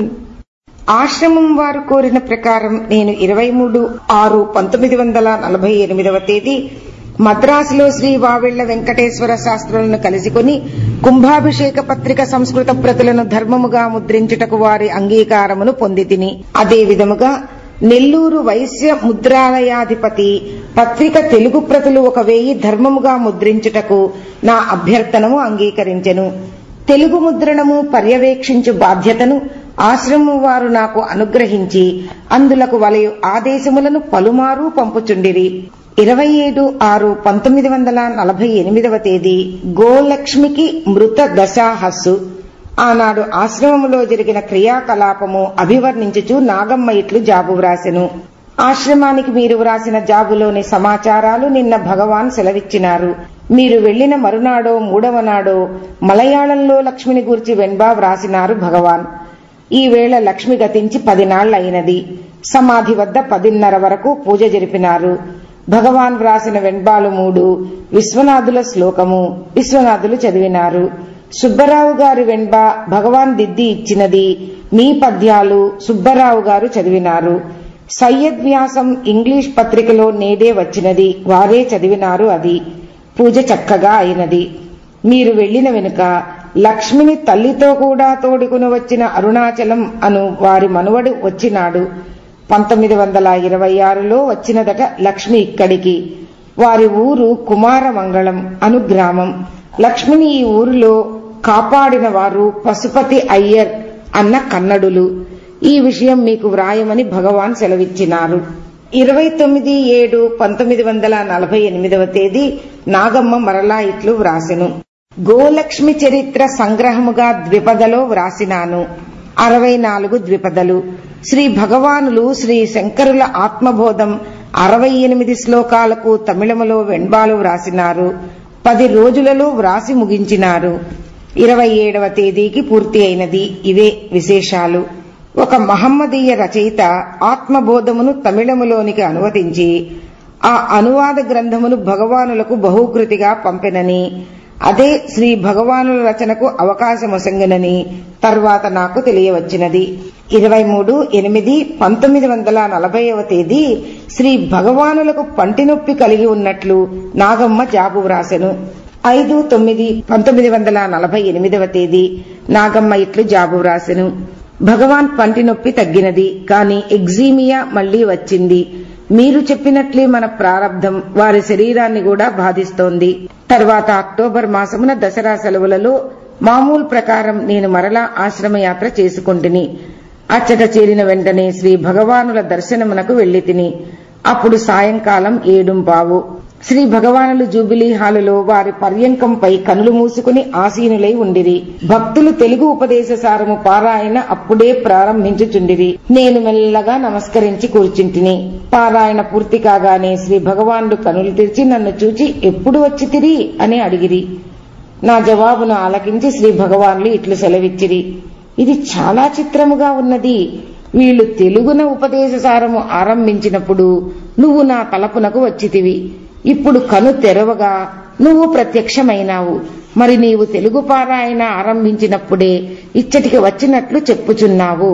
ఆశ్రమం వారు కోరిన ప్రకారం నేను ఇరవై మూడు ఆరు పంతొమ్మిది వందల నలభై ఎనిమిదవ తేదీ మద్రాసులో శ్రీ వావెళ్ల వెంకటేశ్వర శాస్త్రులను కలుసుకుని కుంభాభిషేక పత్రిక సంస్కృత ప్రతులను ధర్మముగా ముద్రించుటకు వారి అంగీకారమును పొంది తిని అదే విధముగా నెల్లూరు వైశ్య ముద్రాలయాధిపతి పత్రిక తెలుగు ప్రతులు ఒక వేయి ధర్మముగా ముద్రించుటకు నా అభ్యర్థనము అంగీకరించెను తెలుగు ముద్రణము పర్యవేక్షించు బాధ్యతను ఆశ్రమం వారు నాకు అనుగ్రహించి అందులకు వలయు ఆదేశములను పలుమారు పంపుచుండిరి ఇరవై ఏడు ఆరు పంతొమ్మిది వందల నలభై ఎనిమిదవ తేదీ గోలక్ష్మికి మృత దశాహస్సు ఆనాడు ఆశ్రమములో జరిగిన క్రియాకలాపము అభివర్ణించుచు నాగమ్మ ఇట్లు జాబు వ్రాసెను ఆశ్రమానికి మీరు వ్రాసిన జాబులోని సమాచారాలు నిన్న భగవాన్ సెలవిచ్చినారు మీరు వెళ్లిన మరునాడో మూడవ నాడో మలయాళంలో లక్ష్మిని గూర్చి వెన్బా వ్రాసినారు భగవాన్ ఈ వేళ లక్ష్మి గతించి పదినాళ్లయినది సమాధి వద్ద పదిన్నర వరకు పూజ జరిపినారు భగవాన్ వ్రాసిన వెన్బాలు మూడు విశ్వనాథుల శ్లోకము విశ్వనాథులు చదివినారు సుబ్బరావు గారి వెన్బ భగవాన్ దిద్ది ఇచ్చినది మీ పద్యాలు సుబ్బరావు గారు చదివినారు సయ్యద్ వ్యాసం ఇంగ్లీష్ పత్రికలో నేడే వచ్చినది వారే చదివినారు అది పూజ చక్కగా అయినది మీరు వెళ్లిన వెనుక లక్ష్మిని తల్లితో కూడా తోడుకుని వచ్చిన అరుణాచలం అను వారి మనువడు వచ్చినాడు పంతొమ్మిది వందల ఇరవై ఆరులో వచ్చినదట లక్ష్మి ఇక్కడికి వారి ఊరు కుమారమంగళం అను గ్రామం లక్ష్మిని ఈ ఊరిలో కాపాడిన వారు పశుపతి అయ్యర్ అన్న కన్నడులు ఈ విషయం మీకు వ్రాయమని భగవాన్ సెలవిచ్చినారు ఇరవై తొమ్మిది ఏడు పంతొమ్మిది వందల నలభై ఎనిమిదవ తేదీ నాగమ్మ మరలా ఇట్లు వ్రాసెను గోలక్ష్మి చరిత్ర సంగ్రహముగా ద్విపదలో వ్రాసినాను అరవై నాలుగు ద్విపదలు శ్రీ భగవానులు శ్రీ శంకరుల ఆత్మబోధం అరవై ఎనిమిది శ్లోకాలకు తమిళములో వెంబాలు వ్రాసినారు పది రోజులలో వ్రాసి ముగించినారు ఇరవై ఏడవ తేదీకి పూర్తి అయినది ఇవే విశేషాలు ఒక మహమ్మదీయ రచయిత ఆత్మబోధమును తమిళములోనికి అనువదించి ఆ అనువాద గ్రంథమును భగవానులకు బహుకృతిగా పంపెనని అదే శ్రీ భగవానుల రచనకు అవకాశమొసంగినని తర్వాత నాకు తెలియవచ్చినది ఇరవై మూడు ఎనిమిది పంతొమ్మిది వందల నలభైవ తేదీ శ్రీ భగవానులకు పంటి నొప్పి కలిగి ఉన్నట్లు నాగమ్మ జాబు వ్రాసెను ఐదు తొమ్మిది పంతొమ్మిది వందల నలభై ఎనిమిదవ తేదీ నాగమ్మ ఇట్లు జాబు వ్రాసెను భగవాన్ పంటి నొప్పి తగ్గినది కాని ఎగ్జీమియా మళ్లీ వచ్చింది మీరు చెప్పినట్లే మన ప్రారంధం వారి శరీరాన్ని కూడా బాధిస్తోంది తర్వాత అక్టోబర్ మాసమున దసరా సెలవులలో మామూలు ప్రకారం నేను మరలా ఆశ్రమయాత్ర చేసుకుంటుని అచ్చట చేరిన వెంటనే శ్రీ భగవానుల దర్శనమునకు వెళ్లి తిని అప్పుడు సాయంకాలం ఏడుంపావు శ్రీ భగవానులు జూబిలీ హాలులో వారి పర్యంకంపై కనులు మూసుకుని ఆసీనులై ఉండిరి భక్తులు తెలుగు ఉపదేశ సారము పారాయణ అప్పుడే ప్రారంభించుచుండిరి నేను మెల్లగా నమస్కరించి కూర్చుంటిని పారాయణ పూర్తి కాగానే శ్రీ భగవానుడు కనులు తెరిచి నన్ను చూచి ఎప్పుడు వచ్చి తిరి అని అడిగిరి నా జవాబును ఆలకించి శ్రీ భగవాన్లు ఇట్లు సెలవిచ్చిరి ఇది చాలా చిత్రముగా ఉన్నది వీళ్ళు తెలుగున ఉపదేశసారము ఆరంభించినప్పుడు నువ్వు నా తలపునకు వచ్చితివి ఇప్పుడు కను తెరవగా నువ్వు ప్రత్యక్షమైనావు మరి నీవు తెలుగు పారాయణ ఆరంభించినప్పుడే ఇచ్చటికి వచ్చినట్లు చెప్పుచున్నావు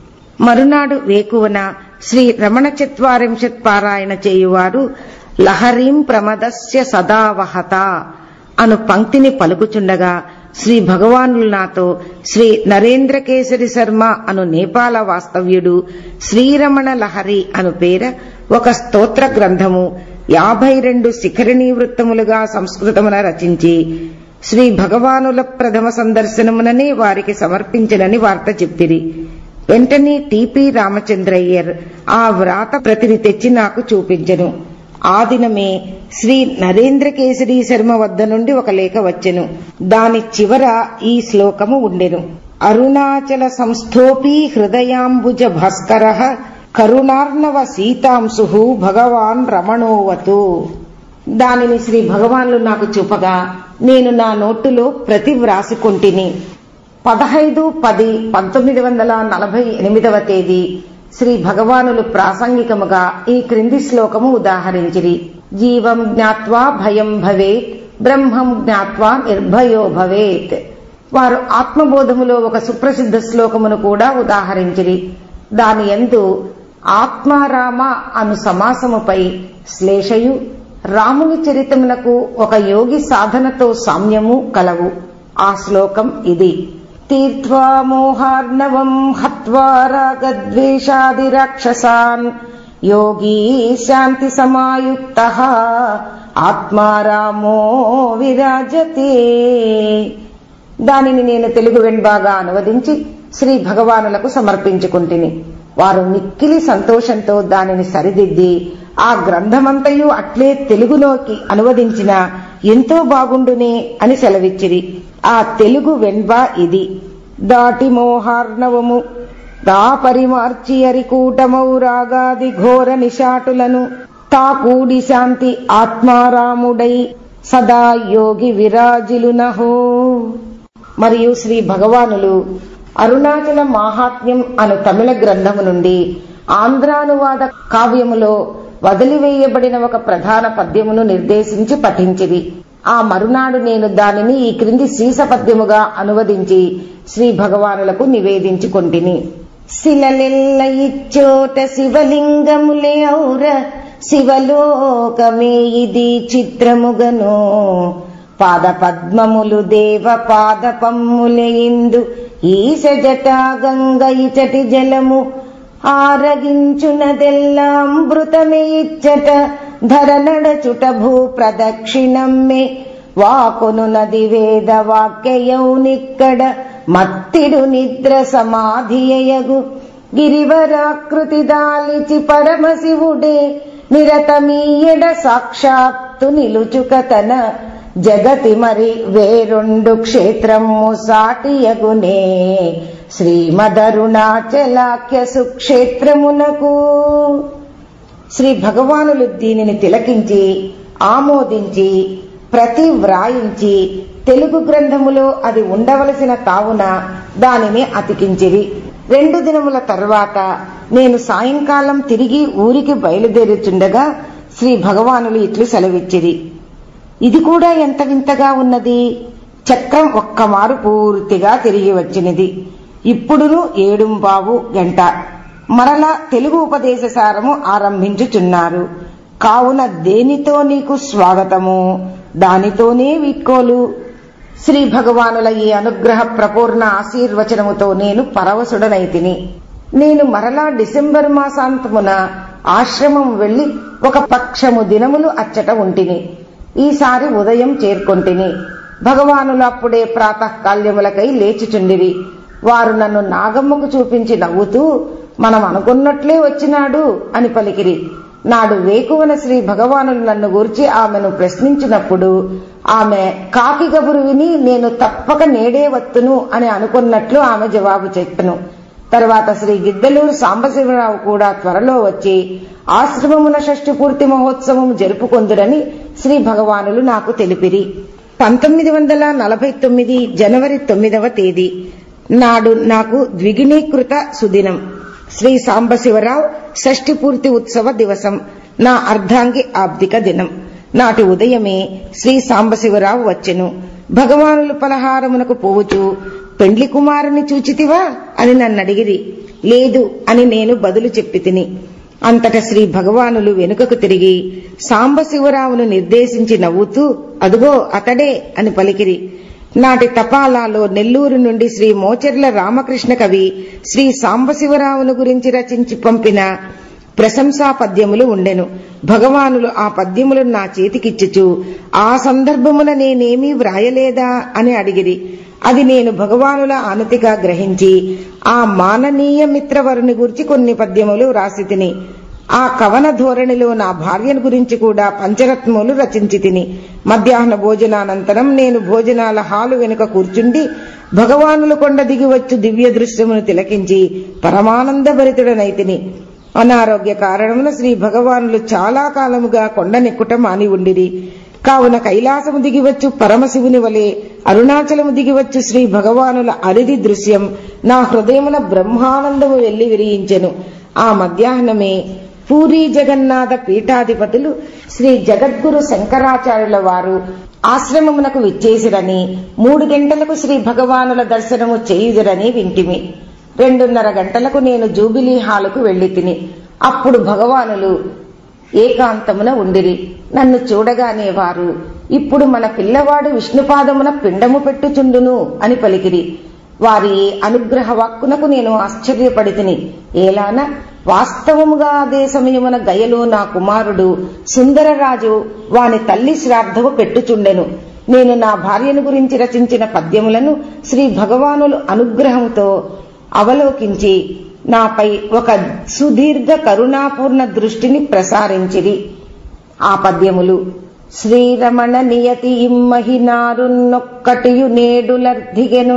మరునాడు వేకువన శ్రీ రమణ చత్వారింశత్ పారాయణ చేయువారు లహరీం ప్రమదస్య సదావహత అను పంక్తిని పలుకుచుండగా శ్రీ భగవానులు నాతో శ్రీ నరేంద్ర కేసరి శర్మ అను నేపాల వాస్తవ్యుడు శ్రీరమణ లహరి అను పేర ఒక స్తోత్ర గ్రంథము యాభై రెండు శిఖరిణీ వృత్తములుగా సంస్కృతమున రచించి శ్రీ భగవానుల ప్రథమ సందర్శనముననే వారికి సమర్పించనని వార్త చెప్పిరి వెంటనే టిపి రామచంద్రయ్యర్ ఆ వ్రాత ప్రతిని తెచ్చి నాకు చూపించెను ఆ దినమే శ్రీ నరేంద్ర కేసరి శర్మ వద్ద నుండి ఒక లేఖ వచ్చెను దాని చివర ఈ శ్లోకము ఉండెను అరుణాచల సంస్థోపి హృదయాంబుజ భాస్కర కరుణార్ణవ సీతాంశు భగవాన్ రమణోవతు దానిని శ్రీ భగవాన్లు నాకు చూపగా నేను నా నోటులో ప్రతి వ్రాసుకుంటిని పదహైదు పది పంతొమ్మిది వందల నలభై ఎనిమిదవ తేదీ శ్రీ భగవానులు ప్రాసంగికముగా ఈ క్రింది శ్లోకము ఉదాహరించిరి జీవం జ్ఞాత్వా భయం భవేత్ బ్రహ్మం జ్ఞాత్వా నిర్భయో భవేత్ వారు ఆత్మబోధములో ఒక సుప్రసిద్ధ శ్లోకమును కూడా ఉదాహరించిరి దాని ఎందు ఆత్మారామ అను సమాసముపై శ్లేషయు రాముని చరితమునకు ఒక యోగి సాధనతో సామ్యము కలవు ఆ శ్లోకం ఇది తీర్త్వా మోహార్ణవం హత్వా రాగద్వేషాది రాక్షసాన్ యోగీ శాంతి సమాయుక్త ఆత్మారామో విరాజతే దానిని నేను తెలుగు వెంబాగా అనువదించి శ్రీ భగవానులకు సమర్పించుకుంటుని వారు మిక్కిలి సంతోషంతో దానిని సరిదిద్ది ఆ గ్రంథమంతయు అట్లే తెలుగులోకి అనువదించిన ఎంతో బాగుండునే అని సెలవిచ్చిరి ఆ తెలుగు వెన్బా ఇది దాటి మోహార్ణవము దా పరిమార్చి అరికూటమౌ రాగాది ఘోర నిషాటులను తా కూడి శాంతి ఆత్మారాముడై సదా యోగి విరాజిలునహో మరియు శ్రీ భగవానులు అరుణాచల మాహాత్మ్యం అను తమిళ గ్రంథము నుండి ఆంధ్రానువాద కావ్యములో వదిలివేయబడిన ఒక ప్రధాన పద్యమును నిర్దేశించి పఠించిది ఆ మరునాడు నేను దానిని ఈ క్రింది శీస పద్యముగా అనువదించి శ్రీ భగవానులకు నివేదించుకొంటిని శిలలెల్ల ఇచ్చోట శివలింగములే ఔర శివలోకమే ఇది చిత్రముగను పాద పద్మములు దేవ పాద పమ్ములే ఇందు ఈశ జటా గంగ ఇచటి జలము ఆరగించునదెల్లా అమృతమే ఇచ్చట ధర నడచుట భూ ప్రదక్షిణమ్మే వాకును నది వేద వాక్యయౌనిక్కడ మత్తిడు నిద్ర సమాధియయగు గిరివరాకృతి దాలిచి పరమశివుడే నిరతమీయడ సాక్షాత్తు నిలుచుక తన జగతి మరి వేరొండు క్షేత్రము సాటియగునే శ్రీమదరుణాచలాఖ్య సుక్షేత్రమునకు శ్రీ భగవానులు దీనిని తిలకించి ఆమోదించి ప్రతి వ్రాయించి తెలుగు గ్రంథములో అది ఉండవలసిన కావున దానిని అతికించిరి రెండు దినముల తర్వాత నేను సాయంకాలం తిరిగి ఊరికి బయలుదేరుచుండగా శ్రీ భగవానులు ఇట్లు సెలవిచ్చిరి ఇది కూడా ఎంత వింతగా ఉన్నది చక్రం ఒక్కమారు పూర్తిగా తిరిగి వచ్చినది ఇప్పుడును ఏడుంబావు గంట మరలా తెలుగు ఉపదేశ సారము ఆరంభించుచున్నారు కావున దేనితో నీకు స్వాగతము దానితోనే వీడ్కోలు శ్రీ భగవానుల ఈ అనుగ్రహ ప్రపూర్ణ ఆశీర్వచనముతో నేను పరవశుడనైతిని నేను మరలా డిసెంబర్ మాసాంతమున ఆశ్రమం వెళ్లి ఒక పక్షము దినములు అచ్చట ఉంటిని ఈసారి ఉదయం చేరుకొంటిని భగవానులు అప్పుడే ప్రాతకాల్యములకై లేచుచుండిరి వారు నన్ను నాగమ్మకు చూపించి నవ్వుతూ మనం అనుకున్నట్లే వచ్చినాడు అని పలికిరి నాడు వేకువన శ్రీ భగవానులు నన్ను గురించి ఆమెను ప్రశ్నించినప్పుడు ఆమె కాకి గబురు విని నేను తప్పక నేడే వత్తును అని అనుకున్నట్లు ఆమె జవాబు చెప్పెను తర్వాత శ్రీ గిద్దలూరు సాంబశివరావు కూడా త్వరలో వచ్చి ఆశ్రమమున షష్ఠి పూర్తి మహోత్సవం జరుపుకొందురని శ్రీ భగవానులు నాకు తెలిపిరి పంతొమ్మిది వందల నలభై తొమ్మిది జనవరి తొమ్మిదవ తేదీ నాడు నాకు ద్విగుణీకృత సుదినం శ్రీ సాంబశివరావు షష్ఠి పూర్తి ఉత్సవ దివసం నా అర్ధాంగి ఆబ్దిక దినం నాటి ఉదయమే శ్రీ సాంబశివరావు వచ్చెను భగవానులు పలహారమునకు పోవుచు పెండ్లి కుమారుని చూచితివా అని నన్ను అడిగిరి లేదు అని నేను బదులు చెప్పి తిని అంతట శ్రీ భగవానులు వెనుకకు తిరిగి సాంబశివరావును నిర్దేశించి నవ్వుతూ అదుగో అతడే అని పలికిరి నాటి తపాలాలో నెల్లూరు నుండి శ్రీ మోచెర్ల రామకృష్ణ కవి శ్రీ సాంబశివరావును గురించి రచించి పంపిన ప్రశంసా పద్యములు ఉండెను భగవానులు ఆ పద్యములు నా చేతికిచ్చుచు ఆ సందర్భమున నేనేమీ వ్రాయలేదా అని అడిగిరి అది నేను భగవానుల ఆనతిగా గ్రహించి ఆ మాననీయ మిత్రవరుని గురించి కొన్ని పద్యములు రాసి తిని ఆ కవన ధోరణిలో నా భార్యను గురించి కూడా పంచరత్నములు రచించి తిని మధ్యాహ్న భోజనానంతరం నేను భోజనాల హాలు వెనుక కూర్చుండి భగవానుల కొండ దిగి వచ్చు దివ్య దృశ్యమును తిలకించి పరమానందభరితుడనైతిని అనారోగ్య కారణమున శ్రీ భగవానులు చాలా కాలముగా కొండనెక్కుట మాని ఉండిరి కావున కైలాసము దిగివచ్చు పరమశివుని వలె అరుణాచలము దిగివచ్చు శ్రీ భగవానుల అరిది దృశ్యం నా హృదయమున బ్రహ్మానందము వెళ్లి విరియించెను ఆ మధ్యాహ్నమే పూరీ జగన్నాథ పీఠాధిపతులు శ్రీ జగద్గురు శంకరాచార్యుల వారు ఆశ్రమమునకు విచ్చేసిరని మూడు గంటలకు శ్రీ భగవానుల దర్శనము చేయుదురని వింటిమి రెండున్నర గంటలకు నేను జూబిలీ హాలుకు వెళ్లి తిని అప్పుడు భగవానులు ఏకాంతమున ఉండిరి నన్ను చూడగానే వారు ఇప్పుడు మన పిల్లవాడు విష్ణుపాదమున పిండము పెట్టుచుండును అని పలికిరి వారి అనుగ్రహ వాక్కునకు నేను ఆశ్చర్యపడి తిని ఏలాన వాస్తవముగా అదే సమయమున గయలో నా కుమారుడు సుందరరాజు వాని తల్లి శ్రాద్ధము పెట్టుచుండెను నేను నా భార్యను గురించి రచించిన పద్యములను శ్రీ భగవానులు అనుగ్రహముతో అవలోకించి నాపై ఒక సుదీర్ఘ కరుణాపూర్ణ దృష్టిని ప్రసారించిరి ఆ పద్యములు శ్రీరమణ నియతి ఇమ్మహినారున్నొక్కటియు నేడులర్ధిగెను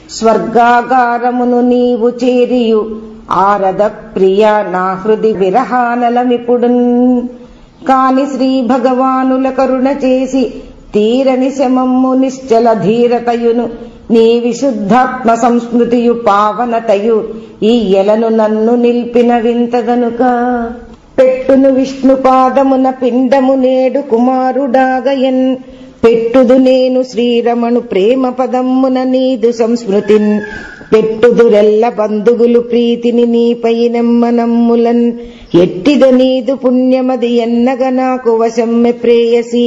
స్వర్గాగారమును నీవు చేరియు ఆరద ప్రియ నా హృది విరహానలమిపుడున్ కాని శ్రీ భగవానుల కరుణ చేసి తీరని శమమ్ము నిశ్చల ధీరతయును నీ విశుద్ధాత్మ సంస్మృతియు పావనతయు ఈ ఎలను నన్ను నిల్పిన వింతగనుక పెట్టును విష్ణు పాదమున పిండము నేడు కుమారుడాగయన్ పెట్టుదు నేను శ్రీరమణు ప్రేమ పదమ్మున నీదు సంస్మృతిన్ పెట్టుదురెల్ల బంధువులు ప్రీతిని నీపై నెమ్మనమ్ములన్ ఎట్టిద నీదు పుణ్యమది ఎన్నగ నాకు వశమ్మె ప్రేయసి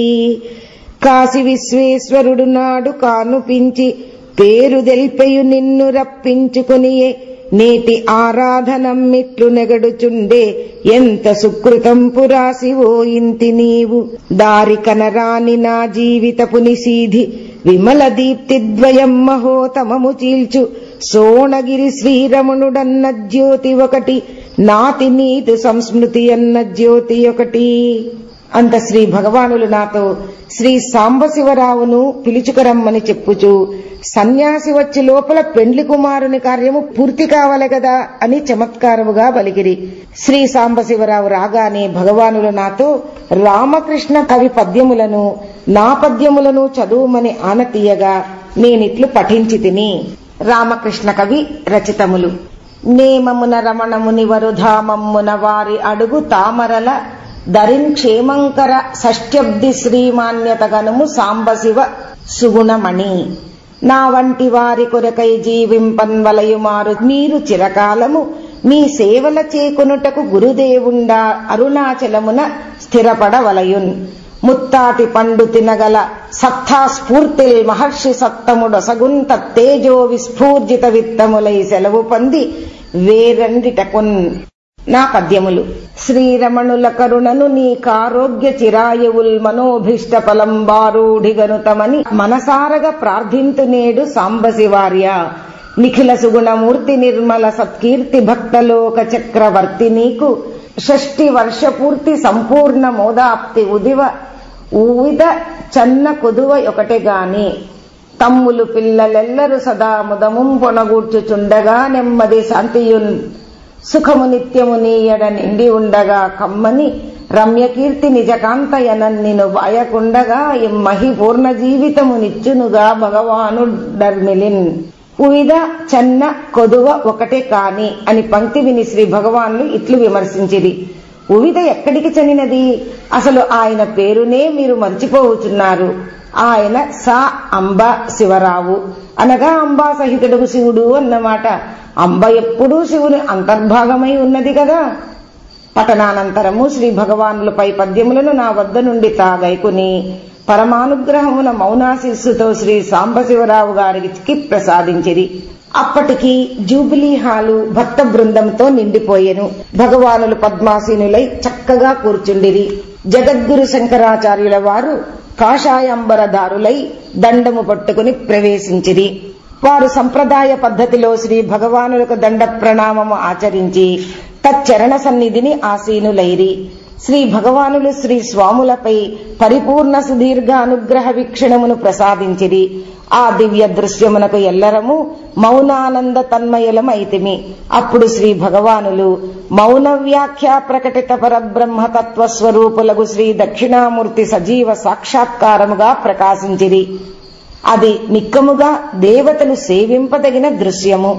కాశి విశ్వేశ్వరుడు నాడు కానుపించి పేరు దెల్పెయు నిన్ను రప్పించుకొనియే నేటి ఆరాధనమ్మిట్లు నెగడుచుండే ఎంత సుకృతం పురాసి ఓ ఇంతి నీవు దారి కనరాని నా జీవితపు నిసీధి విమల దీప్తి ద్వయం మహోతమము చీల్చు సోణగిరి శ్రీరమణుడన్న జ్యోతి ఒకటి నాతి నీతు సంస్మృతి అన్న జ్యోతి ఒకటి అంత శ్రీ భగవానులు నాతో శ్రీ సాంబశివరావును పిలుచుకరమ్మని చెప్పుచు సన్యాసి వచ్చి లోపల పెండ్లి కుమారుని కార్యము పూర్తి కావాలి కదా అని చమత్కారముగా పలికిరి శ్రీ సాంబశివరావు రాగానే భగవానులు నాతో రామకృష్ణ కవి పద్యములను నా పద్యములను చదువుమని ఆనతీయగా నేనిట్లు పఠించి తిని రామకృష్ణ కవి రచితములు నేమమున రమణముని వరుధామమ్మున వారి అడుగు తామరల ధరిన్ క్షేమంకర షష్ట్యబ్ది శ్రీమాన్యత గనుము సాంబశివ సుగుణమణి నా వంటి వారి కొరకై జీవింపన్వలయుమారు మీరు చిరకాలము మీ సేవల చేకొనుటకు గురుదేవుండా అరుణాచలమున స్థిరపడవలయున్ ముత్తాటి పండు తినగల సత్తా స్ఫూర్తిల్ మహర్షి సత్తముడొసగున్ తేజో విస్ఫూర్జిత విత్తములై సెలవు పొంది వేరండిటకున్ నా పద్యములు శ్రీరమణుల కరుణను నీకారోగ్య చిరాయువుల్ మనోభిష్ట ఫలంబారూఢిగనుతమని మనసారగా ప్రార్థింతు నేడు సాంబశివార్య నిఖిల సుగుణమూర్తి నిర్మల సత్కీర్తి భక్తలోక చక్రవర్తి నీకు షష్ఠి వర్షపూర్తి సంపూర్ణ మోదాప్తి ఉదివ ఊవిద చన్న కొదువ ఒకటే గాని తమ్ములు పిల్లలెల్లరు సదా ముదముం పొనగూర్చుచుండగా నెమ్మది శాంతియున్ సుఖము నిత్యము నీయడ నిండి ఉండగా కమ్మని రమ్యకీర్తి నిజకాంతయనన్ నిను బాయకుండగా ఇమ్మహి పూర్ణ జీవితము నిచ్చునుగా భగవాను డర్మిలిన్ ఉవిద చన్న కొదువ ఒకటే కాని అని పంక్తి విని శ్రీ భగవాన్లు ఇట్లు విమర్శించిరి ఉవిద ఎక్కడికి చెందినది అసలు ఆయన పేరునే మీరు మర్చిపోవుచున్నారు ఆయన సా అంబ శివరావు అనగా అంబా సహితుడు శివుడు అన్నమాట అంబ ఎప్పుడూ శివుని అంతర్భాగమై ఉన్నది కదా పఠనానంతరము శ్రీ భగవానులపై పద్యములను నా వద్ద నుండి తాగైకుని పరమానుగ్రహమున మౌనాశిస్సుతో శ్రీ సాంబశివరావు గారికి ప్రసాదించిరి అప్పటికి జూబిలీ హాలు భక్త బృందంతో నిండిపోయెను భగవానులు పద్మాసీనులై చక్కగా కూర్చుండిరి జగద్గురు శంకరాచార్యుల వారు కాషాయంబరదారులై దండము పట్టుకుని ప్రవేశించిరి వారు సంప్రదాయ పద్ధతిలో శ్రీ భగవానులకు దండ ప్రణామము ఆచరించి తచ్చరణ సన్నిధిని ఆసీనులైరి శ్రీ భగవానులు శ్రీ స్వాములపై పరిపూర్ణ సుదీర్ఘ అనుగ్రహ వీక్షణమును ప్రసాదించిరి ఆ దివ్య దృశ్యమునకు ఎల్లరము మౌనానంద తన్మయలమైతిమి అప్పుడు శ్రీ భగవానులు మౌన వ్యాఖ్య ప్రకటిత పరబ్రహ్మ తత్వ స్వరూపులకు శ్రీ దక్షిణామూర్తి సజీవ సాక్షాత్కారముగా ప్రకాశించిరి అది నిక్కముగా దేవతలు సేవింపదగిన దృశ్యము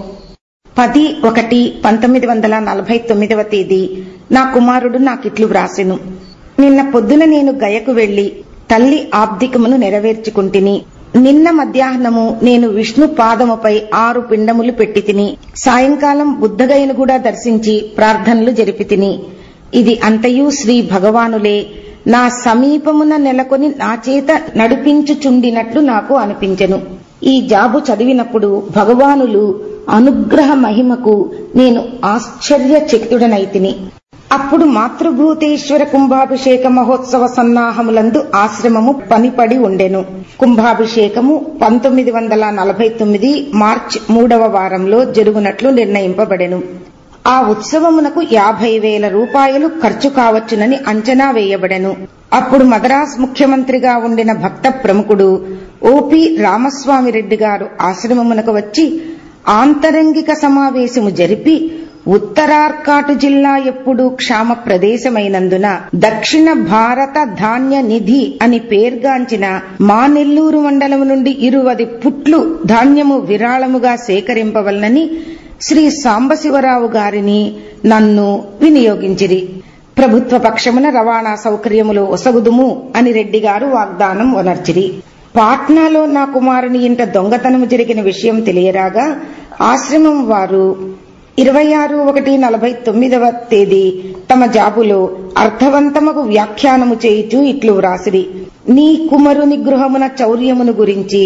పది ఒకటి పంతొమ్మిది వందల నలభై తొమ్మిదవ తేదీ నా కుమారుడు నాకిట్లు వ్రాసెను నిన్న పొద్దున నేను గయకు వెళ్లి తల్లి ఆబ్దికమును నెరవేర్చుకుంటుని నిన్న మధ్యాహ్నము నేను విష్ణు పాదముపై ఆరు పిండములు పెట్టి తిని సాయంకాలం బుద్ధగయను కూడా దర్శించి ప్రార్థనలు జరిపి తిని ఇది అంతయు శ్రీ భగవానులే నా సమీపమున నెలకొని నా చేత నడిపించుచుండినట్లు నాకు అనిపించెను ఈ జాబు చదివినప్పుడు భగవానులు అనుగ్రహ మహిమకు నేను ఆశ్చర్యచకితుడనైతిని అప్పుడు మాతృభూతేశ్వర కుంభాభిషేక మహోత్సవ సన్నాహములందు ఆశ్రమము పనిపడి ఉండెను కుంభాభిషేకము పంతొమ్మిది వందల నలభై తొమ్మిది మార్చి మూడవ వారంలో జరుగునట్లు నిర్ణయింపబడెను ఆ ఉత్సవమునకు యాభై వేల రూపాయలు ఖర్చు కావచ్చునని అంచనా వేయబడెను అప్పుడు మద్రాస్ ముఖ్యమంత్రిగా ఉండిన భక్త ప్రముఖుడు ఓపి రామస్వామిరెడ్డి గారు ఆశ్రమమునకు వచ్చి ఆంతరంగిక సమావేశము జరిపి ఉత్తరార్కాటు జిల్లా ఎప్పుడు క్షామ ప్రదేశమైనందున దక్షిణ భారత ధాన్య నిధి అని పేర్గాంచిన మా నెల్లూరు మండలం నుండి ఇరువది పుట్లు ధాన్యము విరాళముగా సేకరింపవలనని శ్రీ సాంబశివరావు గారిని నన్ను వినియోగించిరి ప్రభుత్వ పక్షమున రవాణా సౌకర్యములు ఒసగుదుము అని రెడ్డి గారు వాగ్దానం వనర్చిరి పాట్నాలో నా కుమారుని ఇంట దొంగతనము జరిగిన విషయం తెలియరాగా ఆశ్రమం వారు ఇరవై ఆరు ఒకటి నలభై తొమ్మిదవ తేదీ తమ జాబులో అర్థవంతమకు వ్యాఖ్యానము చేయుచు ఇట్లు వ్రాసిరి నీ కుమరుని గృహమున చౌర్యమును గురించి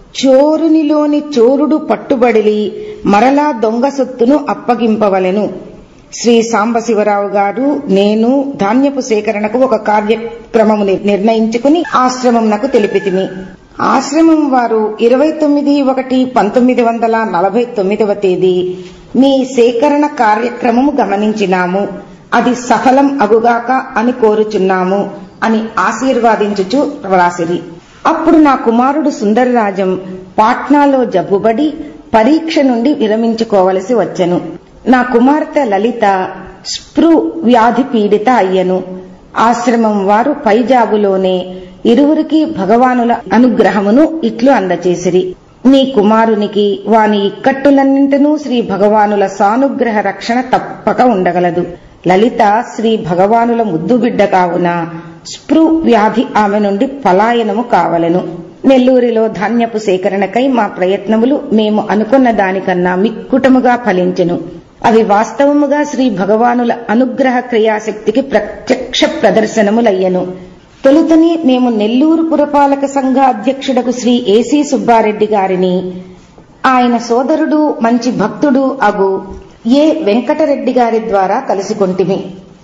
చోరునిలోని చోరుడు పట్టుబడిలి మరలా దొంగ సొత్తును అప్పగింపవలెను శ్రీ సాంబశివరావు గారు నేను ధాన్యపు సేకరణకు ఒక కార్యక్రమము నిర్ణయించుకుని ఆశ్రమంనకు తెలిపితిమి ఆశ్రమం వారు ఇరవై తొమ్మిది ఒకటి పంతొమ్మిది వందల నలభై తొమ్మిదవ తేదీ మీ సేకరణ కార్యక్రమము గమనించినాము అది సఫలం అగుగాక అని కోరుచున్నాము అని ఆశీర్వాదించుచు వ్రాసిరి అప్పుడు నా కుమారుడు సుందరరాజం పాట్నాలో జబ్బుబడి పరీక్ష నుండి విరమించుకోవలసి వచ్చెను నా కుమార్తె లలిత స్ప్రు వ్యాధి పీడిత అయ్యను ఆశ్రమం వారు పైజాబులోనే ఇరువురికి భగవానుల అనుగ్రహమును ఇట్లు అందచేసిరి నీ కుమారునికి వాని ఇక్కట్టులన్నింటినూ శ్రీ భగవానుల సానుగ్రహ రక్షణ తప్పక ఉండగలదు లలిత శ్రీ భగవానుల ముద్దుబిడ్డ కావున స్ప్రు వ్యాధి ఆమె నుండి పలాయనము కావలెను నెల్లూరిలో ధాన్యపు సేకరణకై మా ప్రయత్నములు మేము అనుకున్న దానికన్నా మిక్కుటముగా ఫలించెను అవి వాస్తవముగా శ్రీ భగవానుల అనుగ్రహ క్రియాశక్తికి ప్రత్యక్ష ప్రదర్శనములయ్యను తొలుతని మేము నెల్లూరు పురపాలక సంఘ అధ్యక్షుడకు శ్రీ ఏసీ సుబ్బారెడ్డి గారిని ఆయన సోదరుడు మంచి భక్తుడు అగు ఏ వెంకటరెడ్డి గారి ద్వారా కలుసుకొంటిమి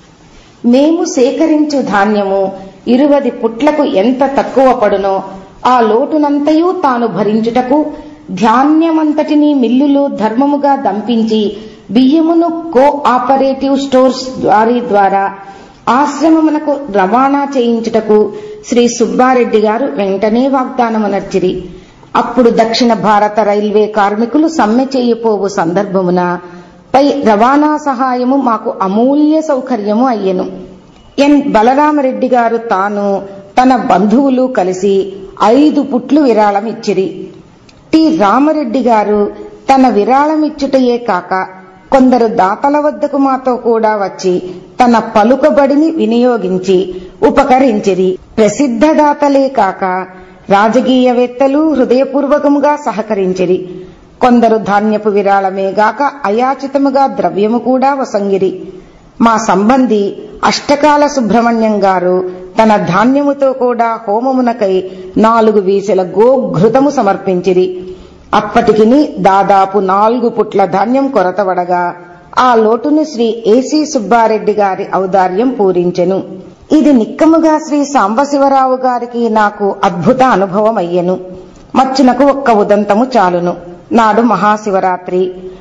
మేము సేకరించు ధాన్యము ఇరువది పుట్లకు ఎంత తక్కువ పడునో ఆ లోటునంతయూ తాను భరించుటకు ధాన్యమంతటిని మిల్లులో ధర్మముగా దంపించి బియ్యమును కో ఆపరేటివ్ స్టోర్స్ వారి ద్వారా ఆశ్రమమునకు రవాణా చేయించుటకు శ్రీ సుబ్బారెడ్డి గారు వెంటనే వాగ్దానమునర్చిరి అప్పుడు దక్షిణ భారత రైల్వే కార్మికులు సమ్మె చేయపోవు సందర్భమున పై రవాణా సహాయము మాకు అమూల్య సౌకర్యము అయ్యెను ఎన్ బలరామరెడ్డి గారు తాను తన బంధువులు కలిసి ఐదు పుట్లు విరాళం ఇచ్చిరి టి రామరెడ్డి గారు తన విరాళమిచ్చుటయే కాక కొందరు దాతల వద్దకు మాతో కూడా వచ్చి తన పలుకబడిని వినియోగించి ఉపకరించిరి ప్రసిద్ధ దాతలే కాక రాజకీయవేత్తలు హృదయపూర్వకముగా సహకరించిరి కొందరు ధాన్యపు విరాళమే గాక అయాచితముగా ద్రవ్యము కూడా వసంగిరి మా సంబంధి అష్టకాల సుబ్రహ్మణ్యం గారు తన ధాన్యముతో కూడా హోమమునకై నాలుగు వీసెల గోఘృతము సమర్పించిరి అప్పటికిని దాదాపు నాలుగు పుట్ల ధాన్యం కొరతవడగా ఆ లోటును శ్రీ ఏసీ సుబ్బారెడ్డి గారి ఔదార్యం పూరించెను ఇది నిక్కముగా శ్రీ సాంబశివరావు గారికి నాకు అద్భుత అనుభవం అయ్యెను మచ్చునకు ఒక్క ఉదంతము చాలును నాడు మహాశివరాత్రి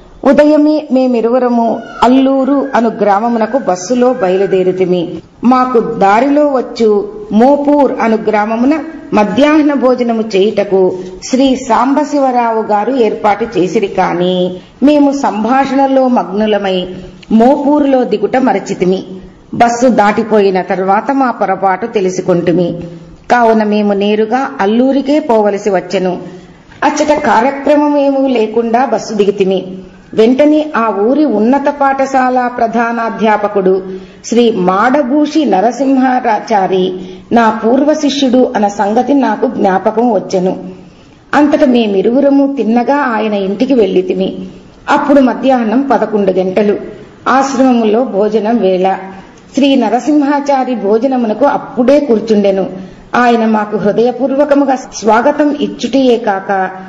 ఉదయమే మేమిరువురము అల్లూరు అను గ్రామమునకు బస్సులో బయలుదేరితిమి మాకు దారిలో వచ్చు మోపూర్ అను గ్రామమున మధ్యాహ్న భోజనము చేయుటకు శ్రీ సాంబశివరావు గారు ఏర్పాటు చేసిరి కాని మేము సంభాషణలో మగ్నులమై మోపూరులో దిగుట మరచితిమి బస్సు దాటిపోయిన తర్వాత మా పొరపాటు తెలుసుకుంటుమి కావున మేము నేరుగా అల్లూరికే పోవలసి వచ్చెను అచ్చట కార్యక్రమమేమూ లేకుండా బస్సు దిగితిమి వెంటనే ఆ ఊరి ఉన్నత పాఠశాల ప్రధానాధ్యాపకుడు శ్రీ మాడభూషి నరసింహారాచారి నా పూర్వ శిష్యుడు అన్న సంగతి నాకు జ్ఞాపకం వచ్చెను అంతట మేమిరువురము తిన్నగా ఆయన ఇంటికి వెళ్లితిమి అప్పుడు మధ్యాహ్నం పదకొండు గంటలు ఆశ్రమములో భోజనం వేళ శ్రీ నరసింహాచారి భోజనమునకు అప్పుడే కూర్చుండెను ఆయన మాకు హృదయపూర్వకముగా స్వాగతం ఇచ్చుటయే కాక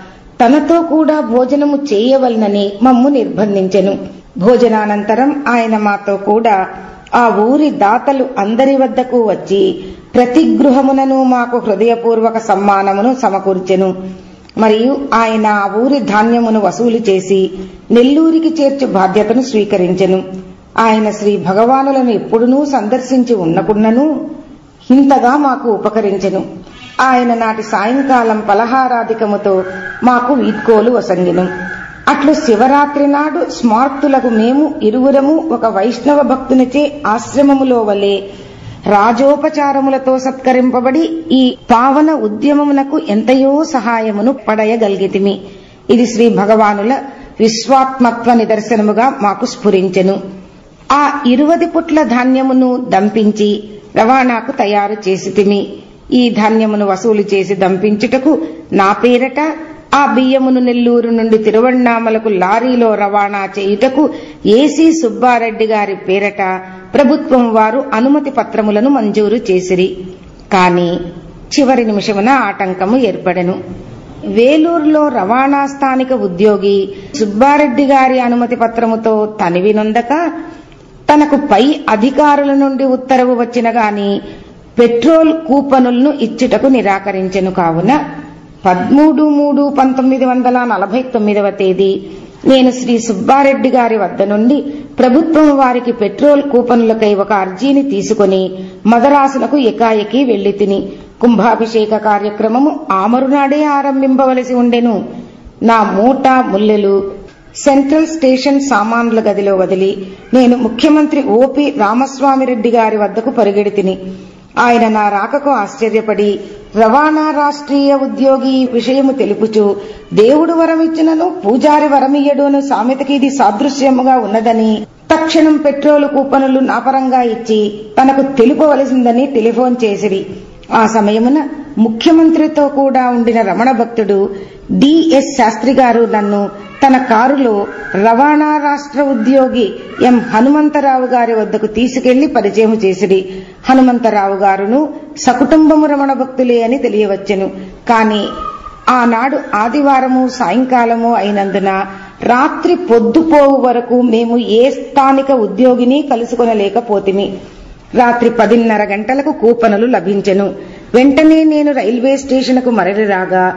తనతో కూడా భోజనము చేయవలనని మమ్ము నిర్బంధించెను భోజనానంతరం ఆయన మాతో కూడా ఆ ఊరి దాతలు అందరి వద్దకు వచ్చి ప్రతి గృహమునను మాకు హృదయపూర్వక సమ్మానమును సమకూర్చెను మరియు ఆయన ఆ ఊరి ధాన్యమును వసూలు చేసి నెల్లూరికి చేర్చు బాధ్యతను స్వీకరించెను ఆయన శ్రీ భగవానులను ఎప్పుడునూ సందర్శించి ఉన్నకున్నను ఇంతగా మాకు ఉపకరించెను ఆయన నాటి సాయంకాలం పలహారాధికముతో మాకు వీడ్కోలు వసంగిను అట్లు శివరాత్రి నాడు స్మార్తులకు మేము ఇరువురము ఒక వైష్ణవ భక్తునిచే ఆశ్రమములో వలె రాజోపచారములతో సత్కరింపబడి ఈ పావన ఉద్యమమునకు ఎంతయో సహాయమును పడయగలిగితిమి ఇది శ్రీ భగవానుల విశ్వాత్మత్వ నిదర్శనముగా మాకు స్ఫురించెను ఆ ఇరువది పుట్ల ధాన్యమును దంపించి రవాణాకు తయారు చేసితిమి ఈ ధాన్యమును వసూలు చేసి దంపించుటకు నా పేరట ఆ బియ్యమును నెల్లూరు నుండి తిరువణ్ణామలకు లారీలో రవాణా చేయుటకు ఏసీ సుబ్బారెడ్డి గారి పేరట ప్రభుత్వం వారు అనుమతి పత్రములను మంజూరు చేసిరి కాని చివరి నిమిషమున ఆటంకము ఏర్పడెను వేలూరులో రవాణా స్థానిక ఉద్యోగి సుబ్బారెడ్డి గారి అనుమతి పత్రముతో తనివి నొందక తనకు పై అధికారుల నుండి ఉత్తర్వు వచ్చిన గాని పెట్రోల్ కూపనులను ఇచ్చుటకు నిరాకరించెను కావున పదమూడు మూడు పంతొమ్మిది వందల నలభై తొమ్మిదవ తేదీ నేను శ్రీ సుబ్బారెడ్డి గారి వద్ద నుండి ప్రభుత్వం వారికి పెట్రోల్ కూపన్లకై ఒక అర్జీని తీసుకుని మదరాసులకు ఎకాయకి వెళ్లి తిని కుంభాభిషేక కార్యక్రమము ఆమరునాడే ఆరంభింపవలసి ఉండెను నా మూట ముల్లెలు సెంట్రల్ స్టేషన్ సామాన్ల గదిలో వదిలి నేను ముఖ్యమంత్రి ఓపి రామస్వామిరెడ్డి గారి వద్దకు పరిగెడితిని ఆయన నా రాకకు ఆశ్చర్యపడి రవాణా రాష్ట్రీయ ఉద్యోగి విషయము తెలుపుచు దేవుడు వరమిచ్చినను పూజారి వరమియ్యడు అను సామెతకి ఇది సాదృశ్యముగా ఉన్నదని తక్షణం పెట్రోలు కూపనులు నాపరంగా ఇచ్చి తనకు తెలుపవలసిందని టెలిఫోన్ చేసిరి ఆ సమయమున ముఖ్యమంత్రితో కూడా ఉండిన రమణ భక్తుడు డిఎస్ శాస్త్రి గారు నన్ను తన కారులో రవాణా రాష్ట్ర ఉద్యోగి ఎం హనుమంతరావు గారి వద్దకు తీసుకెళ్లి పరిచయం చేసిరి హనుమంతరావు గారును సకుటుంబము రమణ భక్తులే అని తెలియవచ్చెను కాని ఆనాడు ఆదివారము సాయంకాలము అయినందున రాత్రి పొద్దుపోవు వరకు మేము ఏ స్థానిక ఉద్యోగిని కలుసుకొనలేకపోతిమి రాత్రి పదిన్నర గంటలకు కూపనులు లభించెను వెంటనే నేను రైల్వే స్టేషన్కు మరలి రాగా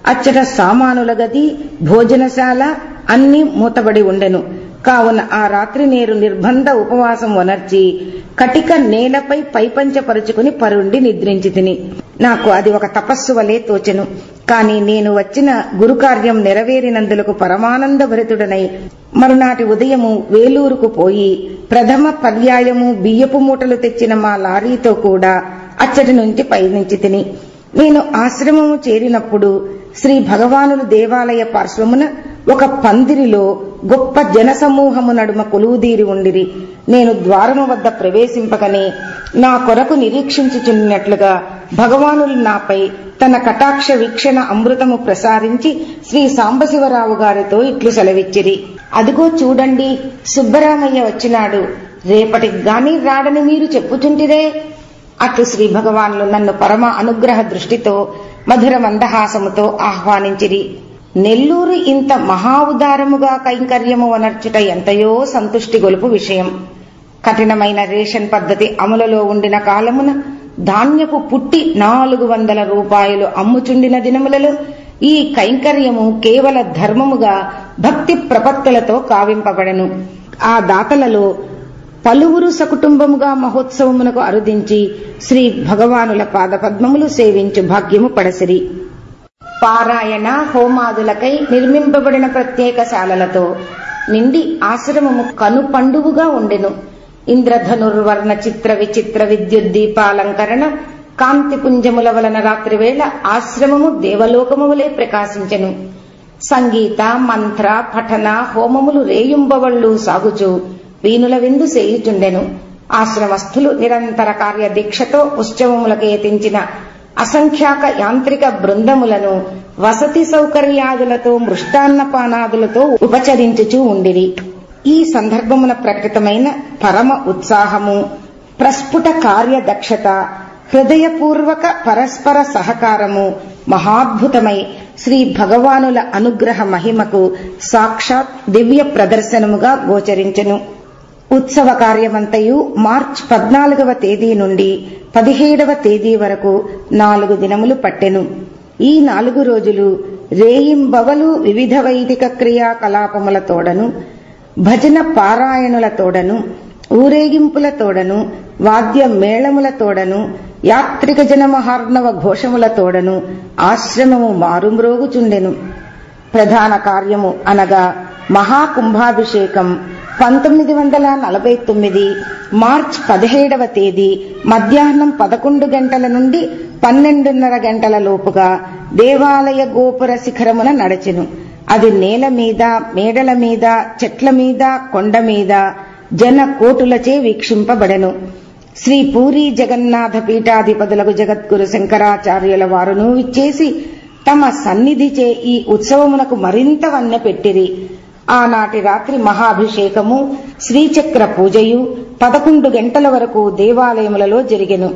అచ్చట సామానుల గది భోజనశాల అన్ని మూతబడి ఉండెను కావున ఆ రాత్రి నేరు నిర్బంధ ఉపవాసం వనర్చి కటిక నేలపై పైపంచపరుచుకుని పరుండి నిద్రించి తిని నాకు అది ఒక తపస్సు వలె తోచెను కాని నేను వచ్చిన గురుకార్యం నెరవేరినందులకు పరమానంద భరితుడనై మరునాటి ఉదయము వేలూరుకు పోయి ప్రథమ పర్యాయము బియ్యపు మూటలు తెచ్చిన మా లారీతో కూడా అచ్చటి నుంచి పయనించి తిని నేను ఆశ్రమము చేరినప్పుడు శ్రీ భగవానులు దేవాలయ పార్శ్వమున ఒక పందిరిలో గొప్ప జనసమూహము నడుమ కొలువుదీరి ఉండిరి నేను ద్వారము వద్ద ప్రవేశింపకనే నా కొరకు నిరీక్షించుచున్నట్లుగా భగవానులు నాపై తన కటాక్ష వీక్షణ అమృతము ప్రసారించి శ్రీ సాంబశివరావు గారితో ఇట్లు సెలవిచ్చిరి అదిగో చూడండి సుబ్బరామయ్య వచ్చినాడు రేపటికి గాని రాడని మీరు చెప్పుచుంటిరే అట్లు శ్రీ భగవానులు నన్ను పరమ అనుగ్రహ దృష్టితో మధుర మందహాసముతో ఆహ్వానించిరి నెల్లూరు ఇంత మహా ఉదారముగా కైంకర్యము వనర్చుట ఎంతయో సంతుష్టి గొలుపు విషయం కఠినమైన రేషన్ పద్ధతి అమలులో ఉండిన కాలమున ధాన్యపు పుట్టి నాలుగు వందల రూపాయలు అమ్ముచుండిన దినములలో ఈ కైంకర్యము కేవల ధర్మముగా భక్తి ప్రపత్తులతో కావింపబడెను ఆ దాతలలో పలువురు సకుటుంబముగా మహోత్సవమునకు అరుదించి శ్రీ భగవానుల పాదపద్మములు సేవించు భాగ్యము పడసిరి పారాయణ హోమాదులకై నిర్మింపబడిన ప్రత్యేక శాలలతో నిండి ఆశ్రమము కను పండువుగా ఉండెను ఇంద్రధనుర్వర్ణ చిత్ర విచిత్ర విద్యుత్ దీపాలంకరణ కాంతి పుంజముల వలన రాత్రివేళ ఆశ్రమము దేవలోకము వలె ప్రకాశించెను సంగీత మంత్ర పఠన హోమములు రేయుంబవళ్ళు సాగుచు వీనుల విందు సేయుచుండెను ఆశ్రమస్థులు నిరంతర కార్య దీక్షతో ఉత్సవములకు ఏతించిన అసంఖ్యాక యాంత్రిక బృందములను వసతి సౌకర్యాదులతో మృష్టాన్నపానాదులతో ఉపచరించుచూ ఉండిరి ఈ సందర్భమున ప్రకటితమైన పరమ ఉత్సాహము ప్రస్ఫుట కార్యదక్షత హృదయపూర్వక పరస్పర సహకారము మహాద్భుతమై శ్రీ భగవానుల అనుగ్రహ మహిమకు సాక్షాత్ దివ్య ప్రదర్శనముగా గోచరించెను ఉత్సవ కార్యమంతయు మార్చ్ పద్నాలుగవ తేదీ నుండి పదిహేడవ తేదీ వరకు నాలుగు దినములు పట్టెను ఈ నాలుగు రోజులు రేయింబవలు వివిధ వైదిక క్రియాకలాపముల తోడను భజన పారాయణుల తోడను ఊరేగింపుల తోడను వాద్య మేళముల తోడను యాత్రిక జన మహార్ణవ ఘోషముల తోడను ఆశ్రమము మారుమ్రోగుచుండెను ప్రధాన కార్యము అనగా మహాకుంభాభిషేకం పంతొమ్మిది వందల నలభై తొమ్మిది మార్చ్ పదిహేడవ తేదీ మధ్యాహ్నం పదకొండు గంటల నుండి పన్నెండున్నర గంటల లోపుగా దేవాలయ గోపుర శిఖరమున నడచెను అది నేల మీద మేడల మీద చెట్ల మీద కొండ మీద జన కోటులచే వీక్షింపబడెను శ్రీ పూరి జగన్నాథ పీఠాధిపతులకు జగద్గురు శంకరాచార్యుల వారును విచ్చేసి తమ సన్నిధిచే ఈ ఉత్సవమునకు మరింత వన్నె పెట్టిరి ఆనాటి రాత్రి మహాభిషేకము శ్రీచక్ర పూజయు పదకొండు గంటల వరకు దేవాలయములలో జరిగెను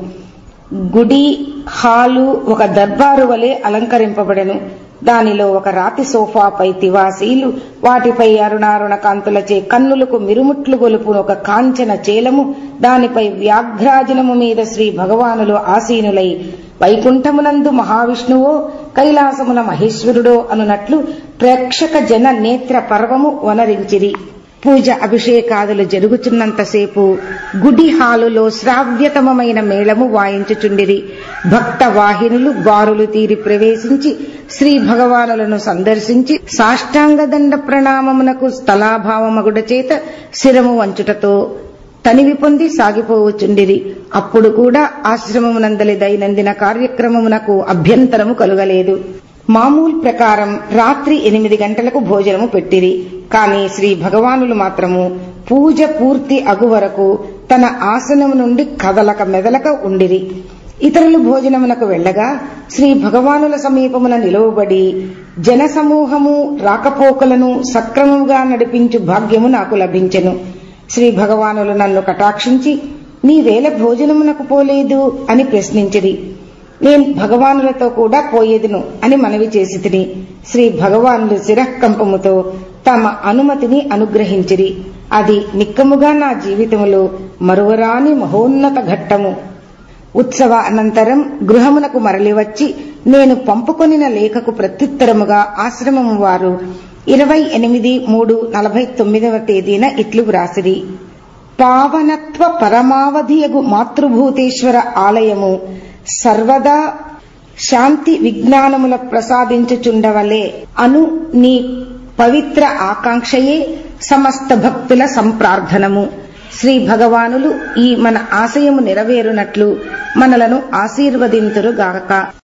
గుడి హాలు ఒక దర్బారు వలె అలంకరింపబడెను దానిలో ఒక రాతి సోఫాపై తివాసీలు వాటిపై అరుణారుణ కాంతులచే కన్నులకు మిరుముట్లు గొలుపు ఒక కాంచన చేలము దానిపై వ్యాఘ్రాజనము మీద శ్రీ భగవానులు ఆసీనులై వైకుంఠమునందు మహావిష్ణువో కైలాసమున మహేశ్వరుడో అనునట్లు ప్రేక్షక జన నేత్ర పర్వము వనరించిరి పూజ అభిషేకాదులు జరుగుతున్నంతసేపు గుడి హాలులో శ్రావ్యతమమైన మేళము వాయించుచుండిరి భక్త వాహినులు బారులు తీరి ప్రవేశించి శ్రీ భగవానులను సందర్శించి సాష్టాంగ దండ ప్రణామమునకు స్థలాభావమగుడ చేత శిరము వంచుటతో తనివి పొంది సాగిపోవచుండిరి అప్పుడు కూడా ఆశ్రమమునందలి దైనందిన కార్యక్రమమునకు అభ్యంతరము కలుగలేదు మామూలు ప్రకారం రాత్రి ఎనిమిది గంటలకు భోజనము పెట్టిరి కాని శ్రీ భగవానులు మాత్రము పూజ పూర్తి అగు వరకు తన ఆసనము నుండి కదలక మెదలక ఉండిరి ఇతరులు భోజనమునకు వెళ్లగా శ్రీ భగవానుల సమీపమున నిలువబడి జనసమూహము రాకపోకలను సక్రమముగా నడిపించు భాగ్యము నాకు లభించెను శ్రీ భగవానులు నన్ను కటాక్షించి నీవేళ భోజనమునకు పోలేదు అని ప్రశ్నించిరి నేను భగవానులతో కూడా పోయేదును అని మనవి చేసి తిని శ్రీ భగవానులు శిరఃకంపముతో తమ అనుమతిని అనుగ్రహించిరి అది నిక్కముగా నా జీవితములో మరువరాని మహోన్నత ఘట్టము ఉత్సవ అనంతరం గృహమునకు మరలి వచ్చి నేను పంపుకొనిన లేఖకు ప్రత్యుత్తరముగా ఆశ్రమము వారు ఇరవై ఎనిమిది మూడు నలభై తొమ్మిదవ తేదీన ఇట్లు వ్రాసిరి పావనత్వ పరమావధియగు మాతృభూతేశ్వర ఆలయము సర్వదా శాంతి విజ్ఞానముల ప్రసాదించుచుండవలే అను నీ పవిత్ర ఆకాంక్షయే సమస్త భక్తుల సంప్రార్థనము శ్రీ భగవానులు ఈ మన ఆశయము నెరవేరునట్లు మనలను ఆశీర్వదింతురుగాక